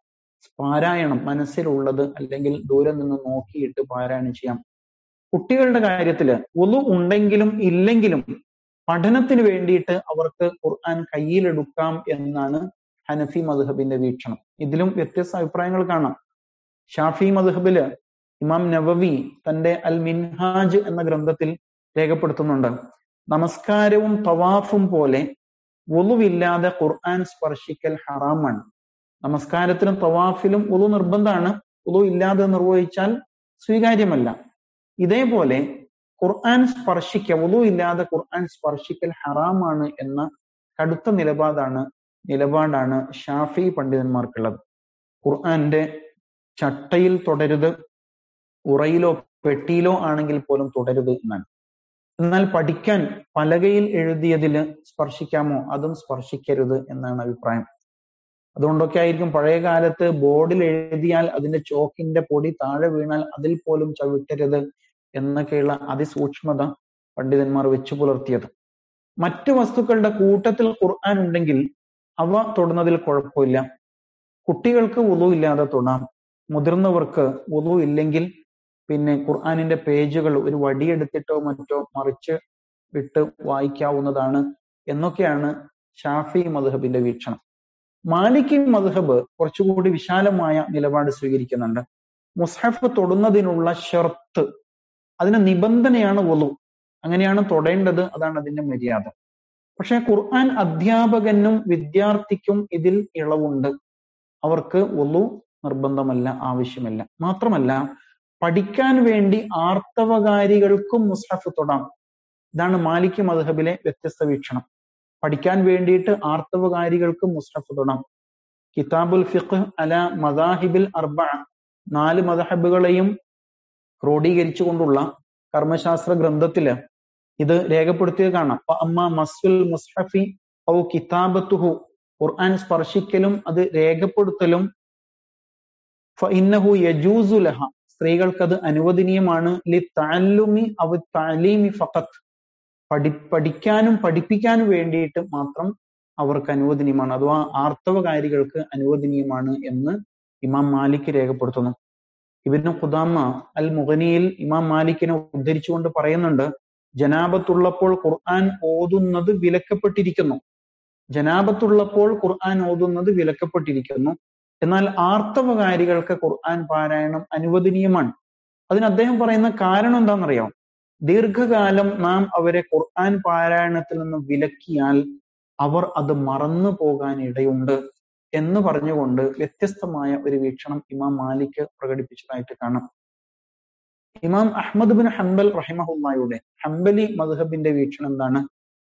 പാരായണം മനസ്സിലുള്ളത് അല്ലെങ്കിൽ ദൂരെ നിന്ന് നോക്കിയിട്ട് പാരായണം ചെയ്യാം കുട്ടികളുടെ കാര്യത്തില് ഒതു ഉണ്ടെങ്കിലും ഇല്ലെങ്കിലും പഠനത്തിന് വേണ്ടിയിട്ട് അവർക്ക് ഖുർആൻ കയ്യിലെടുക്കാം എന്നാണ് ഹനഫി മദ്ഹബിന്റെ വീക്ഷണം ഇതിലും വ്യത്യസ്ത അഭിപ്രായങ്ങൾ കാണാം ഷാഫി മദ്ഹബില് ഇമാം നവവി തന്റെ അൽ മിൻഹാജ് എന്ന ഗ്രന്ഥത്തിൽ രേഖപ്പെടുത്തുന്നുണ്ട് നമസ്കാരവും തവാഫും പോലെ ഒളുവില്ലാതെ ഖുർആൻ സ്പർശിക്കൽ ഹറാമാണ് നമസ്കാരത്തിലും തവാഫിലും ഒളു നിർബന്ധമാണ് ഒളു ഇല്ലാതെ നിർവഹിച്ചാൽ സ്വീകാര്യമല്ല ഇതേപോലെ ഖുർആൻ സ്പർശിക്ക ഒളു ഇല്ലാതെ ഖുർആൻ സ്പർശിക്കൽ ഹറാമാണ് എന്ന കടുത്ത നിലപാടാണ് നിലപാടാണ് ഷാഫി പണ്ഡിതന്മാർക്കുള്ളത് ഖുർആന്റെ ചട്ടയിൽ തുടരുത് ഉറയിലോ പെട്ടിയിലോ ആണെങ്കിൽ പോലും തുടരുത് എന്നാണ് എന്നാൽ പഠിക്കാൻ പലകയിൽ എഴുതിയതിൽ സ്പർശിക്കാമോ അതും സ്പർശിക്കരുത് എന്നാണ് അഭിപ്രായം അതുകൊണ്ടൊക്കെ ആയിരിക്കും പഴയ കാലത്ത് ബോർഡിൽ എഴുതിയാൽ അതിന്റെ ചോക്കിന്റെ പൊടി താഴെ വീണാൽ അതിൽ പോലും ചവിട്ടരുത് എന്നൊക്കെയുള്ള അതിസൂക്ഷ്മത പണ്ഡിതന്മാർ വെച്ചു പുലർത്തിയത് മറ്റു വസ്തുക്കളുടെ കൂട്ടത്തിൽ ഖുർആൻ ഉണ്ടെങ്കിൽ അവ തൊടുന്നതിൽ കുഴപ്പമില്ല കുട്ടികൾക്ക് ഉളു ഇല്ലാതെ തൊടാം മുതിർന്നവർക്ക് ഉളു ഇല്ലെങ്കിൽ പിന്നെ ഖുർആാനിന്റെ പേജുകൾ ഒരു വടിയെടുത്തിട്ടോ മറ്റോ മറിച്ച് വിട്ട് വായിക്കാവുന്നതാണ് എന്നൊക്കെയാണ് ഷാഫി മധുഹബിന്റെ വീക്ഷണം മാലിക്കി മധുഹബ് കുറച്ചുകൂടി വിശാലമായ നിലപാട് സ്വീകരിക്കുന്നുണ്ട് മുസ്ഹഫ് തൊടുന്നതിനുള്ള ഷർത്ത് അതിന് നിബന്ധനയാണ് ഒലു അങ്ങനെയാണ് തൊടേണ്ടത് അതാണ് അതിന്റെ മര്യാദ പക്ഷെ ഖുർആൻ അധ്യാപകനും വിദ്യാർത്ഥിക്കും ഇതിൽ ഇളവുണ്ട് അവർക്ക് ഒലു നിർബന്ധമല്ല ആവശ്യമല്ല മാത്രമല്ല പഠിക്കാൻ വേണ്ടി ആർത്തവകാരികൾക്കും മുസ്ഹഫ് തൊടാം ഇതാണ് മാലിക് മദ്ഹബിലെ വ്യത്യസ്ത വീക്ഷണം പഠിക്കാൻ വേണ്ടിയിട്ട് ആർത്തവകാരികൾക്ക് മുസ്ഹഫ് തൊടാം കിതാബുൽ ഫിഖ് അല മദാഹിബിൽ അർബ നാല് മദഹബുകളെയും ക്രോഡീകരിച്ചുകൊണ്ടുള്ള കർമ്മശാസ്ത്ര ഗ്രന്ഥത്തില് ഇത് രേഖപ്പെടുത്തിയത് കാണാം അമ്മ മസ്ഫുൽ മുസ്ഹഫി ഔ കിതാബത്തുഹു ഖുർആൻ സ്പർശിക്കലും അത് രേഖപ്പെടുത്തലും ഫഇന്നഹു യജൂസു ലഹ സ്ത്രീകൾക്കത് അനുവദനീയമാണ് ലി തഅല്ലുമി അവ തഅലീമി ഫഖത്ത് പഠി പഠിക്കാനും പഠിപ്പിക്കാനും വേണ്ടിയിട്ട് മാത്രം അവർക്ക് അനുവദനീയമാണ് അഥവാ ആർത്തവകാരികൾക്ക് അനുവദനീയമാണ് എന്ന് ഇമാം മാലിക് രേഖപ്പെടുത്തുന്നു ഇബിന് ഖുദാമ അൽ മുഗനിയിൽ ഇമാം മാലിക്കിനെ ഉദ്ധരിച്ചുകൊണ്ട് പറയുന്നുണ്ട് ജനാപത്തുള്ളപ്പോൾ ഖുർആൻ ഓതുന്നത് വിലക്കപ്പെട്ടിരിക്കുന്നു ജനാപത്തുള്ളപ്പോൾ ഖുർആൻ ഓതുന്നത് വിലക്കപ്പെട്ടിരിക്കുന്നു എന്നാൽ ആർത്തവകാരികൾക്ക് ഖുർആൻ പാരായണം അനുവദനീയമാണ് അതിന് അദ്ദേഹം പറയുന്ന കാരണം എന്താണെന്നറിയാം ദീർഘകാലം നാം അവരെ ഖുർആൻ പാരായണത്തിൽ നിന്ന് വിലക്കിയാൽ അവർ അത് മറന്നു പോകാൻ ഇടയുണ്ട് എന്ന് പറഞ്ഞുകൊണ്ട് വ്യത്യസ്തമായ ഒരു വീക്ഷണം ഇമാം മാലിക് പ്രകടിപ്പിച്ചതായിട്ട് കാണാം ഇമാം അഹമ്മദ് ബിൻ ഹംബൽ റഹിമഹുല്ലായുടെ ഹംബലി മദ്ഹബിന്റെ വീക്ഷണം എന്താണ്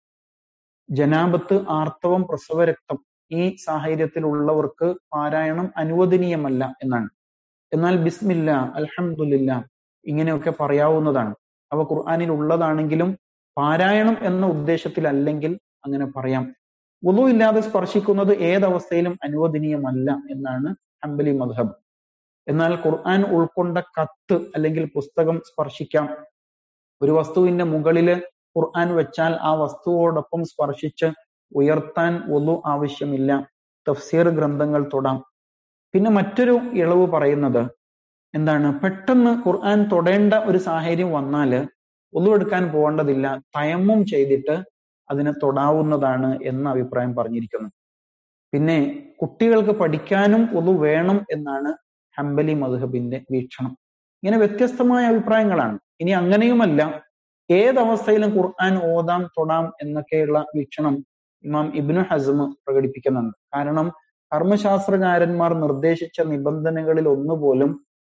ജനാപത്ത് ആർത്തവം പ്രസവരക്തം ഈ സാഹചര്യത്തിലുള്ളവർക്ക് പാരായണം അനുവദനീയമല്ല എന്നാണ് എന്നാൽ ബിസ്മില്ല അൽഹംദുലില്ല ഇങ്ങനെയൊക്കെ പറയാവുന്നതാണ് അവ ഖുർആാനിൽ ഉള്ളതാണെങ്കിലും പാരായണം എന്ന ഉദ്ദേശത്തിലല്ലെങ്കിൽ അങ്ങനെ പറയാം ഉളു ഇല്ലാതെ സ്പർശിക്കുന്നത് ഏതവസ്ഥയിലും അനുവദനീയമല്ല എന്നാണ് ഹംബലി മദ്ഹബ് എന്നാൽ ഖുർആൻ ഉൾക്കൊണ്ട കത്ത് അല്ലെങ്കിൽ പുസ്തകം സ്പർശിക്കാം ഒരു വസ്തുവിന്റെ മുകളില് ഖുർആൻ വെച്ചാൽ ആ വസ്തുവോടൊപ്പം സ്പർശിച്ച് ഉയർത്താൻ ഒന്നു ആവശ്യമില്ല തഫ്സീർ ഗ്രന്ഥങ്ങൾ തൊടാം പിന്നെ മറ്റൊരു ഇളവ് പറയുന്നത് എന്താണ് പെട്ടെന്ന് ഖുർആൻ തൊടേണ്ട ഒരു സാഹചര്യം വന്നാല് ഒന്നു എടുക്കാൻ പോകേണ്ടതില്ല തയമ്മും ചെയ്തിട്ട് അതിനെ തൊടാവുന്നതാണ് എന്ന അഭിപ്രായം പറഞ്ഞിരിക്കുന്നു പിന്നെ കുട്ടികൾക്ക് പഠിക്കാനും ഒന്നു വേണം എന്നാണ് ഹംബലി മധുഹബിന്റെ വീക്ഷണം ഇങ്ങനെ വ്യത്യസ്തമായ അഭിപ്രായങ്ങളാണ് ഇനി അങ്ങനെയുമല്ല ഏതവസ്ഥയിലും ഖുർആൻ ഓതാം തൊടാം എന്നൊക്കെയുള്ള വീക്ഷണം ഇമാം ഇബ്നു ഹസ്മ് പ്രകടിപ്പിക്കുന്നുണ്ട് കാരണം കർമ്മശാസ്ത്രകാരന്മാർ നിർദ്ദേശിച്ച നിബന്ധനകളിൽ ഒന്നുപോലും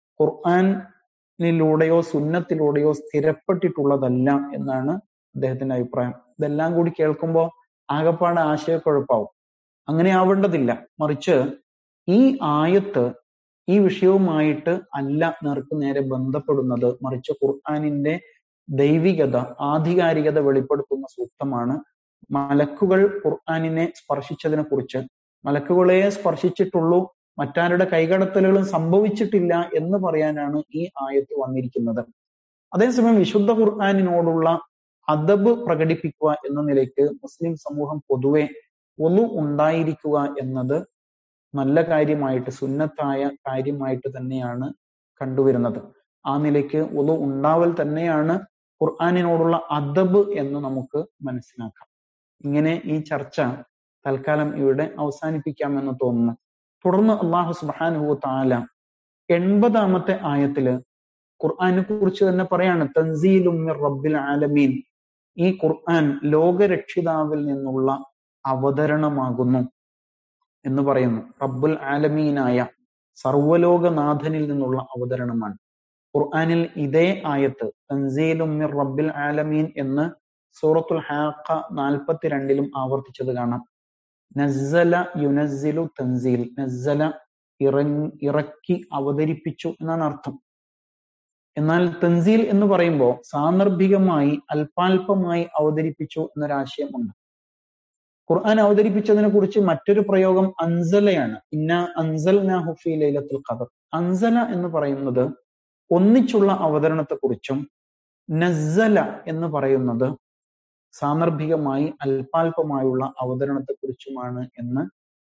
ഖുർആനിലൂടെയോ സുന്നത്തിലൂടെയോ സ്ഥിരപ്പെട്ടിട്ടുള്ളതല്ല എന്നാണ് അദ്ദേഹത്തിന്റെ അഭിപ്രായം ഇതെല്ലാം കൂടി കേൾക്കുമ്പോൾ ആകപ്പാട് ആശയക്കുഴപ്പാവും അങ്ങനെ ആവേണ്ടതില്ല മറിച്ച് ഈ ആയത്ത് ഈ വിഷയവുമായിട്ട് അല്ല നേർക്ക് നേരെ ബന്ധപ്പെടുന്നത് മറിച്ച് ഖുർആാനിന്റെ ദൈവികത ആധികാരികത വെളിപ്പെടുത്തുന്ന സൂക്തമാണ് മലക്കുകൾ ഖുർആാനിനെ സ്പർശിച്ചതിനെ കുറിച്ച് മലക്കുകളെ സ്പർശിച്ചിട്ടുള്ളൂ മറ്റാരുടെ കൈകടത്തലുകളും സംഭവിച്ചിട്ടില്ല എന്ന് പറയാനാണ് ഈ ആയത്ത് വന്നിരിക്കുന്നത് അതേസമയം വിശുദ്ധ ഖുർആാനിനോടുള്ള അദബ് പ്രകടിപ്പിക്കുക എന്ന നിലയ്ക്ക് മുസ്ലിം സമൂഹം പൊതുവെ ഒന്നു ഉണ്ടായിരിക്കുക എന്നത് നല്ല കാര്യമായിട്ട് സുന്നത്തായ കാര്യമായിട്ട് തന്നെയാണ് കണ്ടുവരുന്നത് ആ നിലയ്ക്ക് ഒന്നു ഉണ്ടാവൽ തന്നെയാണ് ഖുർആാനിനോടുള്ള അദബ് എന്ന് നമുക്ക് മനസ്സിലാക്കാം ഇങ്ങനെ ഈ ചർച്ച തൽക്കാലം ഇവിടെ അവസാനിപ്പിക്കാമെന്ന് തോന്നുന്നു തുടർന്ന് അള്ളാഹു സുബാനുഹു താല എൺപതാമത്തെ ആയത്തില് ഖുർആാനെ കുറിച്ച് തന്നെ പറയാണ് തൻസീലും റബ്ബിൽ ആലമീൻ ഈ ഖുർആൻ ലോകരക്ഷിതാവിൽ നിന്നുള്ള അവതരണമാകുന്നു എന്ന് പറയുന്നു റബ്ബുൽ ആലമീനായ സർവലോകനാഥനിൽ നിന്നുള്ള അവതരണമാണ് ഖുർആനിൽ ഇതേ ആയത്ത് തൻസീലും റബ്ബിൽ ആലമീൻ എന്ന് സൂറത്തുൽ ഹാഖ നാൽപ്പത്തിരണ്ടിലും ആവർത്തിച്ചത് കാണാം നസ്സല യുനസ്സിലു തൻസീൽ നസ്സല ഇറക്കി അവതരിപ്പിച്ചു എന്നാണ് അർത്ഥം എന്നാൽ തൻസീൽ എന്ന് പറയുമ്പോൾ സാന്ദർഭികമായി അല്പാൽപമായി അവതരിപ്പിച്ചു എന്നൊരാശയമുണ്ട് ഖുർആൻ അവതരിപ്പിച്ചതിനെ കുറിച്ച് മറ്റൊരു പ്രയോഗം അൻസലയാണ് ഇന്ന അൻസൽ നാഹുഫി ലൈലത്തുൽ ഖദർ അൻസല എന്ന് പറയുന്നത് ഒന്നിച്ചുള്ള അവതരണത്തെക്കുറിച്ചും നസ്സല എന്ന് പറയുന്നത് സാന്ദർഭികമായി അല്പാൽപമായുള്ള അവതരണത്തെക്കുറിച്ചുമാണ് എന്ന്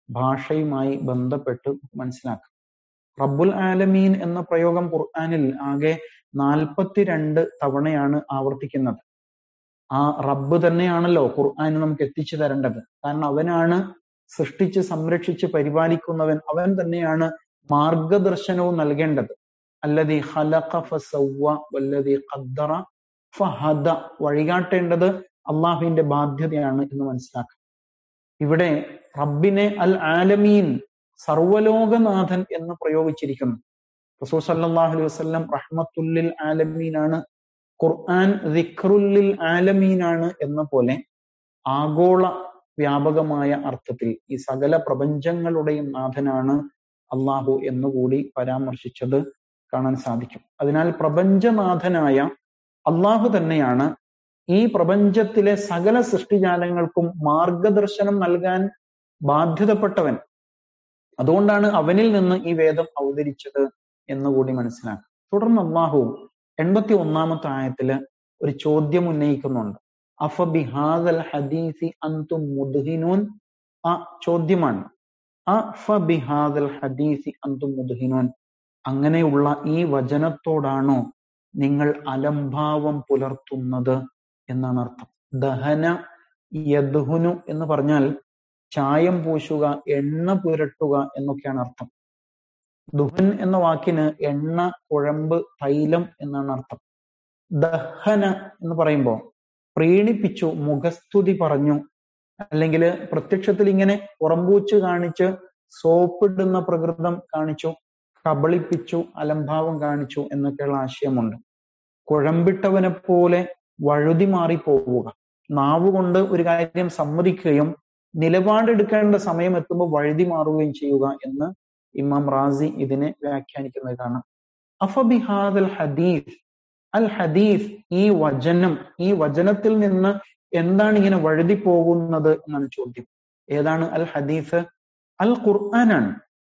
ഭാഷയുമായി ബന്ധപ്പെട്ട് മനസ്സിലാക്കാം റബ്ബുൽ ആലമീൻ എന്ന പ്രയോഗം ഖുർആനിൽ ആകെ നാൽപ്പത്തിരണ്ട് തവണയാണ് ആവർത്തിക്കുന്നത് ആ റബ്ബ് തന്നെയാണല്ലോ ഖുർആന് നമുക്ക് എത്തിച്ചു തരേണ്ടത് കാരണം അവനാണ് സൃഷ്ടിച്ച് സംരക്ഷിച്ച് പരിപാലിക്കുന്നവൻ അവൻ തന്നെയാണ് മാർഗദർശനവും നൽകേണ്ടത് അല്ലതി ഖലഖ ഫസവ്വ വല്ലതി ഖദ്ദറ ഫഹദ വഴികാട്ടേണ്ടത് അള്ളാഹുവിന്റെ ബാധ്യതയാണ് എന്ന് മനസ്സിലാക്കാം ഇവിടെ റബ്ബിനെ അൽ ആലമീൻ സർവലോകനാഥൻ എന്ന് പ്രയോഗിച്ചിരിക്കുന്നു റസൂൽ സല്ലല്ലാഹു അലൈഹി വസല്ലം റഹ്മത്തുല്ലിൽ ആലമീനാണ് ഖുർആൻ ദിക്റുല്ലിൽ ആലമീനാണ് എന്ന പോലെ ആഗോള വ്യാപകമായ അർത്ഥത്തിൽ ഈ സകല പ്രപഞ്ചങ്ങളുടെയും നാഥനാണ് അള്ളാഹു എന്നുകൂടി പരാമർശിച്ചത് കാണാൻ സാധിക്കും അതിനാൽ പ്രപഞ്ചനാഥനായ അള്ളാഹു തന്നെയാണ് ഈ പ്രപഞ്ചത്തിലെ സകല സൃഷ്ടിജാലങ്ങൾക്കും മാർഗദർശനം നൽകാൻ ബാധ്യതപ്പെട്ടവൻ അതുകൊണ്ടാണ് അവനിൽ നിന്ന് ഈ വേദം അവതരിച്ചത് എന്നുകൂടി മനസ്സിലാക്കുക തുടർന്ന് അള്ളാഹു എൺപത്തി ഒന്നാമത്തെ ആയത്തില് ഒരു ചോദ്യം ഉന്നയിക്കുന്നുണ്ട് അഫ ബിഹാദൽ ഹദീസി അന്തും മുദ്ഹിനൂൻ ആ ചോദ്യമാണ് അഫ ബിഹാദൽ ഹദീസി അന്തും മുദ്ഹിനൂൻ അങ്ങനെയുള്ള ഈ വചനത്തോടാണോ നിങ്ങൾ അലംഭാവം പുലർത്തുന്നത് എന്നാണ് അർത്ഥം ദഹന യദ്ഹുനു എന്ന് പറഞ്ഞാൽ ചായം പൂശുക എണ്ണ പുരട്ടുക എന്നൊക്കെയാണ് അർത്ഥം ദുഹൻ എന്ന വാക്കിന് എണ്ണ കുഴമ്പ് തൈലം എന്നാണ് അർത്ഥം ദഹന എന്ന് പറയുമ്പോൾ പ്രീണിപ്പിച്ചു മുഖസ്തുതി പറഞ്ഞു അല്ലെങ്കിൽ പ്രത്യക്ഷത്തിൽ ഇങ്ങനെ പുറംപൂച്ച് കാണിച്ച് സോപ്പിടുന്ന പ്രകൃതം കാണിച്ചു കബളിപ്പിച്ചു അലംഭാവം കാണിച്ചു എന്നൊക്കെയുള്ള ആശയമുണ്ട് കുഴമ്പിട്ടവനെ പോലെ വഴുതി മാറി പോവുക നാവ് കൊണ്ട് ഒരു കാര്യം സമ്മതിക്കുകയും നിലപാടെടുക്കേണ്ട സമയം എത്തുമ്പോൾ വഴുതി മാറുകയും ചെയ്യുക എന്ന് ഇമാം റാസി ഇതിനെ വ്യാഖ്യാനിക്കുന്നത് കാണാം അഫബിഹാദൽ ഹദീസ് അൽ ഹദീസ് ഈ വചനം ഈ വചനത്തിൽ നിന്ന് എന്താണ് ഇങ്ങനെ വഴുതി പോകുന്നത് എന്നാണ് ചോദ്യം ഏതാണ് അൽ ഹദീസ് അൽ ഖുർആനാണ്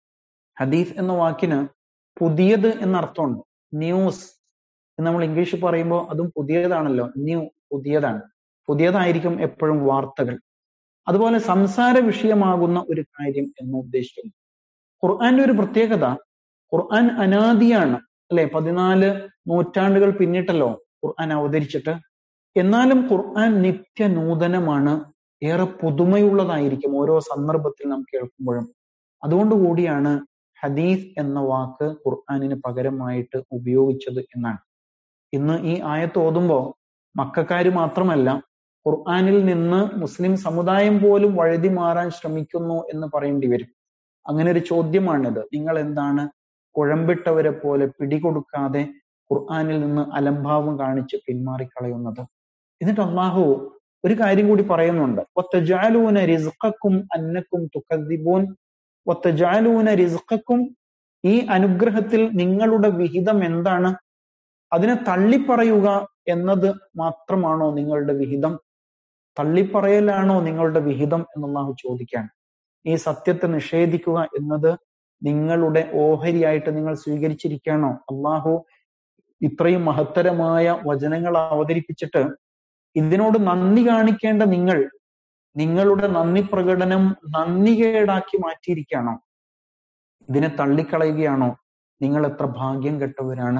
ഹദീസ് എന്ന വാക്കിന് പുതിയത് എന്ന അർത്ഥമുണ്ട് ന്യൂസ് എന്ന് നമ്മൾ ഇംഗ്ലീഷിൽ പറയുമ്പോൾ അതും പുതിയതാണല്ലോ ന്യൂ പുതിയതാണ് പുതിയതായിരിക്കും എപ്പോഴും വാർത്തകൾ അതുപോലെ സംസാര വിഷയമാകുന്ന ഒരു കാര്യം എന്ന് ഉദ്ദേശിക്കുന്നു ഖുർആന്റെ ഒരു പ്രത്യേകത ഖുർആൻ അനാദിയാണ് അല്ലെ പതിനാല് നൂറ്റാണ്ടുകൾ പിന്നിട്ടല്ലോ ഖുർആൻ അവതരിച്ചിട്ട് എന്നാലും ഖുർആൻ നിത്യ നൂതനമാണ് ഏറെ പുതുമയുള്ളതായിരിക്കും ഓരോ സന്ദർഭത്തിൽ നാം കേൾക്കുമ്പോഴും അതുകൊണ്ട് കൂടിയാണ് ഹദീസ് എന്ന വാക്ക് ഖുർആാനിന് പകരമായിട്ട് ഉപയോഗിച്ചത് എന്നാണ് ഇന്ന് ഈ ആയത്ത് ഓതുമ്പോൾ മക്കാര് മാത്രമല്ല ഖുർആാനിൽ നിന്ന് മുസ്ലിം സമുദായം പോലും വഴുതി മാറാൻ ശ്രമിക്കുന്നു എന്ന് പറയേണ്ടി വരും അങ്ങനെ ഒരു ചോദ്യമാണിത് നിങ്ങൾ എന്താണ് കുഴമ്പിട്ടവരെ പോലെ പിടികൊടുക്കാതെ ഖുർആാനിൽ നിന്ന് അലംഭാവം കാണിച്ച് പിന്മാറിക്കളയുന്നത് എന്നിട്ട് അള്ളാഹു ഒരു കാര്യം കൂടി പറയുന്നുണ്ട് ഒത്തജാലൂന റിസ്ഖക്കും അന്നക്കും തുക്കദ്ദിബൂൻ ഒത്തജാലൂന റിസ്ഖക്കും ഈ അനുഗ്രഹത്തിൽ നിങ്ങളുടെ വിഹിതം എന്താണ് അതിനെ തള്ളിപ്പറയുക എന്നത് മാത്രമാണോ നിങ്ങളുടെ വിഹിതം തള്ളിപ്പറയലാണോ നിങ്ങളുടെ വിഹിതം എന്നുള്ളാഹു ചോദിക്കാണ് ഈ സത്യത്തെ നിഷേധിക്കുക എന്നത് നിങ്ങളുടെ ഓഹരിയായിട്ട് നിങ്ങൾ സ്വീകരിച്ചിരിക്കുകയാണോ അള്ളാഹു ഇത്രയും മഹത്തരമായ വചനങ്ങൾ അവതരിപ്പിച്ചിട്ട് ഇതിനോട് നന്ദി കാണിക്കേണ്ട നിങ്ങൾ നിങ്ങളുടെ നന്ദി പ്രകടനം നന്ദികേടാക്കി മാറ്റിയിരിക്കുകയാണോ ഇതിനെ തള്ളിക്കളയുകയാണോ നിങ്ങൾ എത്ര ഭാഗ്യം കെട്ടവരാണ്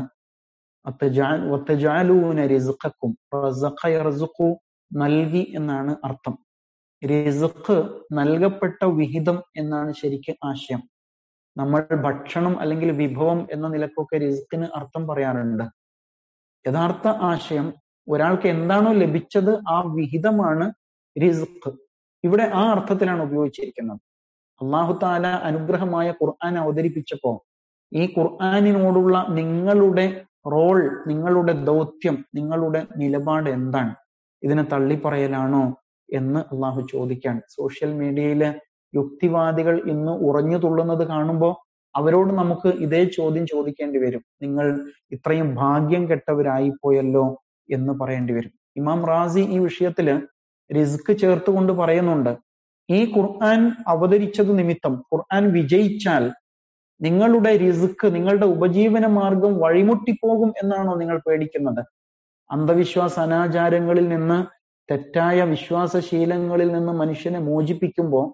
നൽകി എന്നാണ് അർത്ഥം റിസുഖ് നൽകപ്പെട്ട വിഹിതം എന്നാണ് ശരിക്കും ആശയം നമ്മൾ ഭക്ഷണം അല്ലെങ്കിൽ വിഭവം എന്ന നിലക്കൊക്കെ റിസ്ക്കിന് അർത്ഥം പറയാറുണ്ട് യഥാർത്ഥ ആശയം ഒരാൾക്ക് എന്താണോ ലഭിച്ചത് ആ വിഹിതമാണ് റിസ്ഖ് ഇവിടെ ആ അർത്ഥത്തിലാണ് ഉപയോഗിച്ചിരിക്കുന്നത് അള്ളാഹു താല അനുഗ്രഹമായ ഖുർആൻ അവതരിപ്പിച്ചപ്പോ ഈ ഖുർആാനിനോടുള്ള നിങ്ങളുടെ റോൾ നിങ്ങളുടെ ദൗത്യം നിങ്ങളുടെ നിലപാട് എന്താണ് ഇതിനെ തള്ളിപ്പറയലാണോ എന്ന് അള്ളാഹു ചോദിക്കാൻ സോഷ്യൽ മീഡിയയിലെ യുക്തിവാദികൾ ഇന്ന് ഉറഞ്ഞു തുള്ളുന്നത് കാണുമ്പോൾ അവരോട് നമുക്ക് ഇതേ ചോദ്യം ചോദിക്കേണ്ടി വരും നിങ്ങൾ ഇത്രയും ഭാഗ്യം കെട്ടവരായി പോയല്ലോ എന്ന് പറയേണ്ടി വരും ഇമാം റാസി ഈ വിഷയത്തില് റിസ്ക് ചേർത്തുകൊണ്ട് പറയുന്നുണ്ട് ഈ ഖുർആൻ അവതരിച്ചത് നിമിത്തം ഖുർആൻ വിജയിച്ചാൽ നിങ്ങളുടെ റിസ്ക് നിങ്ങളുടെ ഉപജീവന മാർഗം വഴിമുട്ടിപ്പോകും എന്നാണോ നിങ്ങൾ പേടിക്കുന്നത് അന്ധവിശ്വാസ അനാചാരങ്ങളിൽ നിന്ന് തെറ്റായ വിശ്വാസശീലങ്ങളിൽ നിന്ന് മനുഷ്യനെ മോചിപ്പിക്കുമ്പോൾ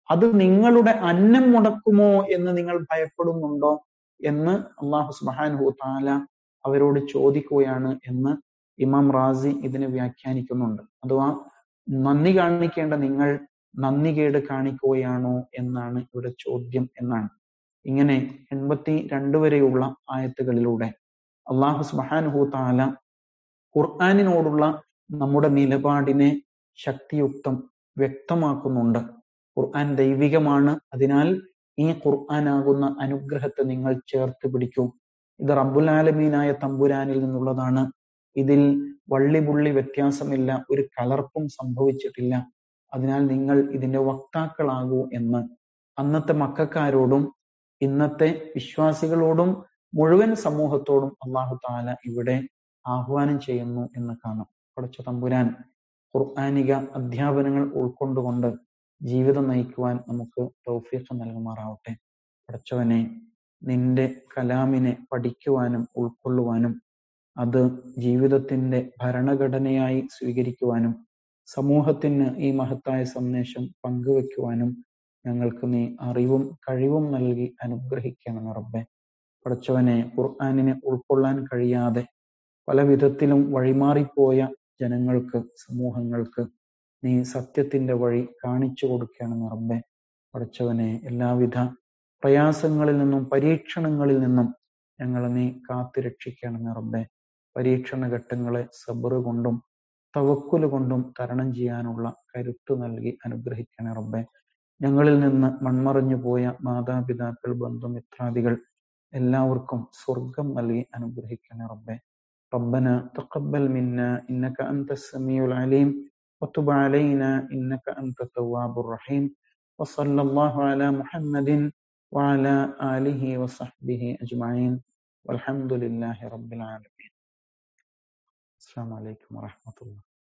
അത് നിങ്ങളുടെ അന്നം മുടക്കുമോ എന്ന് നിങ്ങൾ ഭയപ്പെടുന്നുണ്ടോ എന്ന് അള്ളാഹു സുബാനുഹു താല അവരോട് ചോദിക്കുകയാണ് എന്ന് ഇമാം റാസി ഇതിനെ വ്യാഖ്യാനിക്കുന്നുണ്ട് അഥവാ നന്ദി കാണിക്കേണ്ട നിങ്ങൾ നന്ദി കേട് കാണിക്കുകയാണോ എന്നാണ് ഇവിടെ ചോദ്യം എന്നാണ് ഇങ്ങനെ എൺപത്തി രണ്ട് വരെയുള്ള ആയത്തുകളിലൂടെ അള്ളാഹു സുബാനുഹു താല ഖുർആാനിനോടുള്ള നമ്മുടെ നിലപാടിനെ ശക്തിയുക്തം വ്യക്തമാക്കുന്നുണ്ട് ഖുർആൻ ദൈവികമാണ് അതിനാൽ ഈ ഖുർആനാകുന്ന അനുഗ്രഹത്തെ നിങ്ങൾ ചേർത്ത് പിടിക്കൂ ഇത് റബ്ബുൽ ആലമീനായ തമ്പുരാനിൽ നിന്നുള്ളതാണ് ഇതിൽ വള്ളിപുള്ളി വ്യത്യാസമില്ല ഒരു കലർപ്പും സംഭവിച്ചിട്ടില്ല അതിനാൽ നിങ്ങൾ ഇതിന്റെ വക്താക്കളാകൂ എന്ന് അന്നത്തെ മക്കാരോടും ഇന്നത്തെ വിശ്വാസികളോടും മുഴുവൻ സമൂഹത്തോടും അള്ളാഹു താല ഇവിടെ ആഹ്വാനം ചെയ്യുന്നു എന്ന് കാണാം പഠിച്ച തമ്പുരാൻ ഖുർആാനിക അധ്യാപനങ്ങൾ ഉൾക്കൊണ്ടുകൊണ്ട് ജീവിതം നയിക്കുവാൻ നമുക്ക് തൗഫീഖ് നൽകുമാറാവട്ടെ പഠിച്ചവനെ നിന്റെ കലാമിനെ പഠിക്കുവാനും ഉൾക്കൊള്ളുവാനും അത് ജീവിതത്തിന്റെ ഭരണഘടനയായി സ്വീകരിക്കുവാനും സമൂഹത്തിന് ഈ മഹത്തായ സന്ദേശം പങ്കുവെക്കുവാനും ഞങ്ങൾക്ക് നീ അറിവും കഴിവും നൽകി അനുഗ്രഹിക്കണം റബ്ബെ പഠിച്ചവനെ ഖുർആാനിനെ ഉൾക്കൊള്ളാൻ കഴിയാതെ പല വിധത്തിലും വഴിമാറിപ്പോയ ജനങ്ങൾക്ക് സമൂഹങ്ങൾക്ക് നീ സത്യത്തിന്റെ വഴി കാണിച്ചു കൊടുക്കണം റബ്ബെ പഠിച്ചവനെ എല്ലാവിധ പ്രയാസങ്ങളിൽ നിന്നും പരീക്ഷണങ്ങളിൽ നിന്നും ഞങ്ങളെ നീ കാത്തു രക്ഷിക്കണം റബ്ബെ പരീക്ഷണ ഘട്ടങ്ങളെ സബറ് കൊണ്ടും തവക്കുല് കൊണ്ടും തരണം ചെയ്യാനുള്ള കരുത്ത് നൽകി അനുഗ്രഹിക്കണേ റബ്ബെ ഞങ്ങളിൽ നിന്ന് മൺമറഞ്ഞു പോയ മാതാപിതാക്കൾ ബന്ധുമിത്രാദികൾ എല്ലാവർക്കും സ്വർഗം നൽകി അനുഗ്രഹിക്കണേ റബ്ബെ ربنا تقبل منا إنك أنت السميع العليم وتب علينا إنك أنت التواب الرحيم وصلى الله على محمد وعلى آله وصحبه أجمعين والحمد لله رب العالمين السلام عليكم ورحمة الله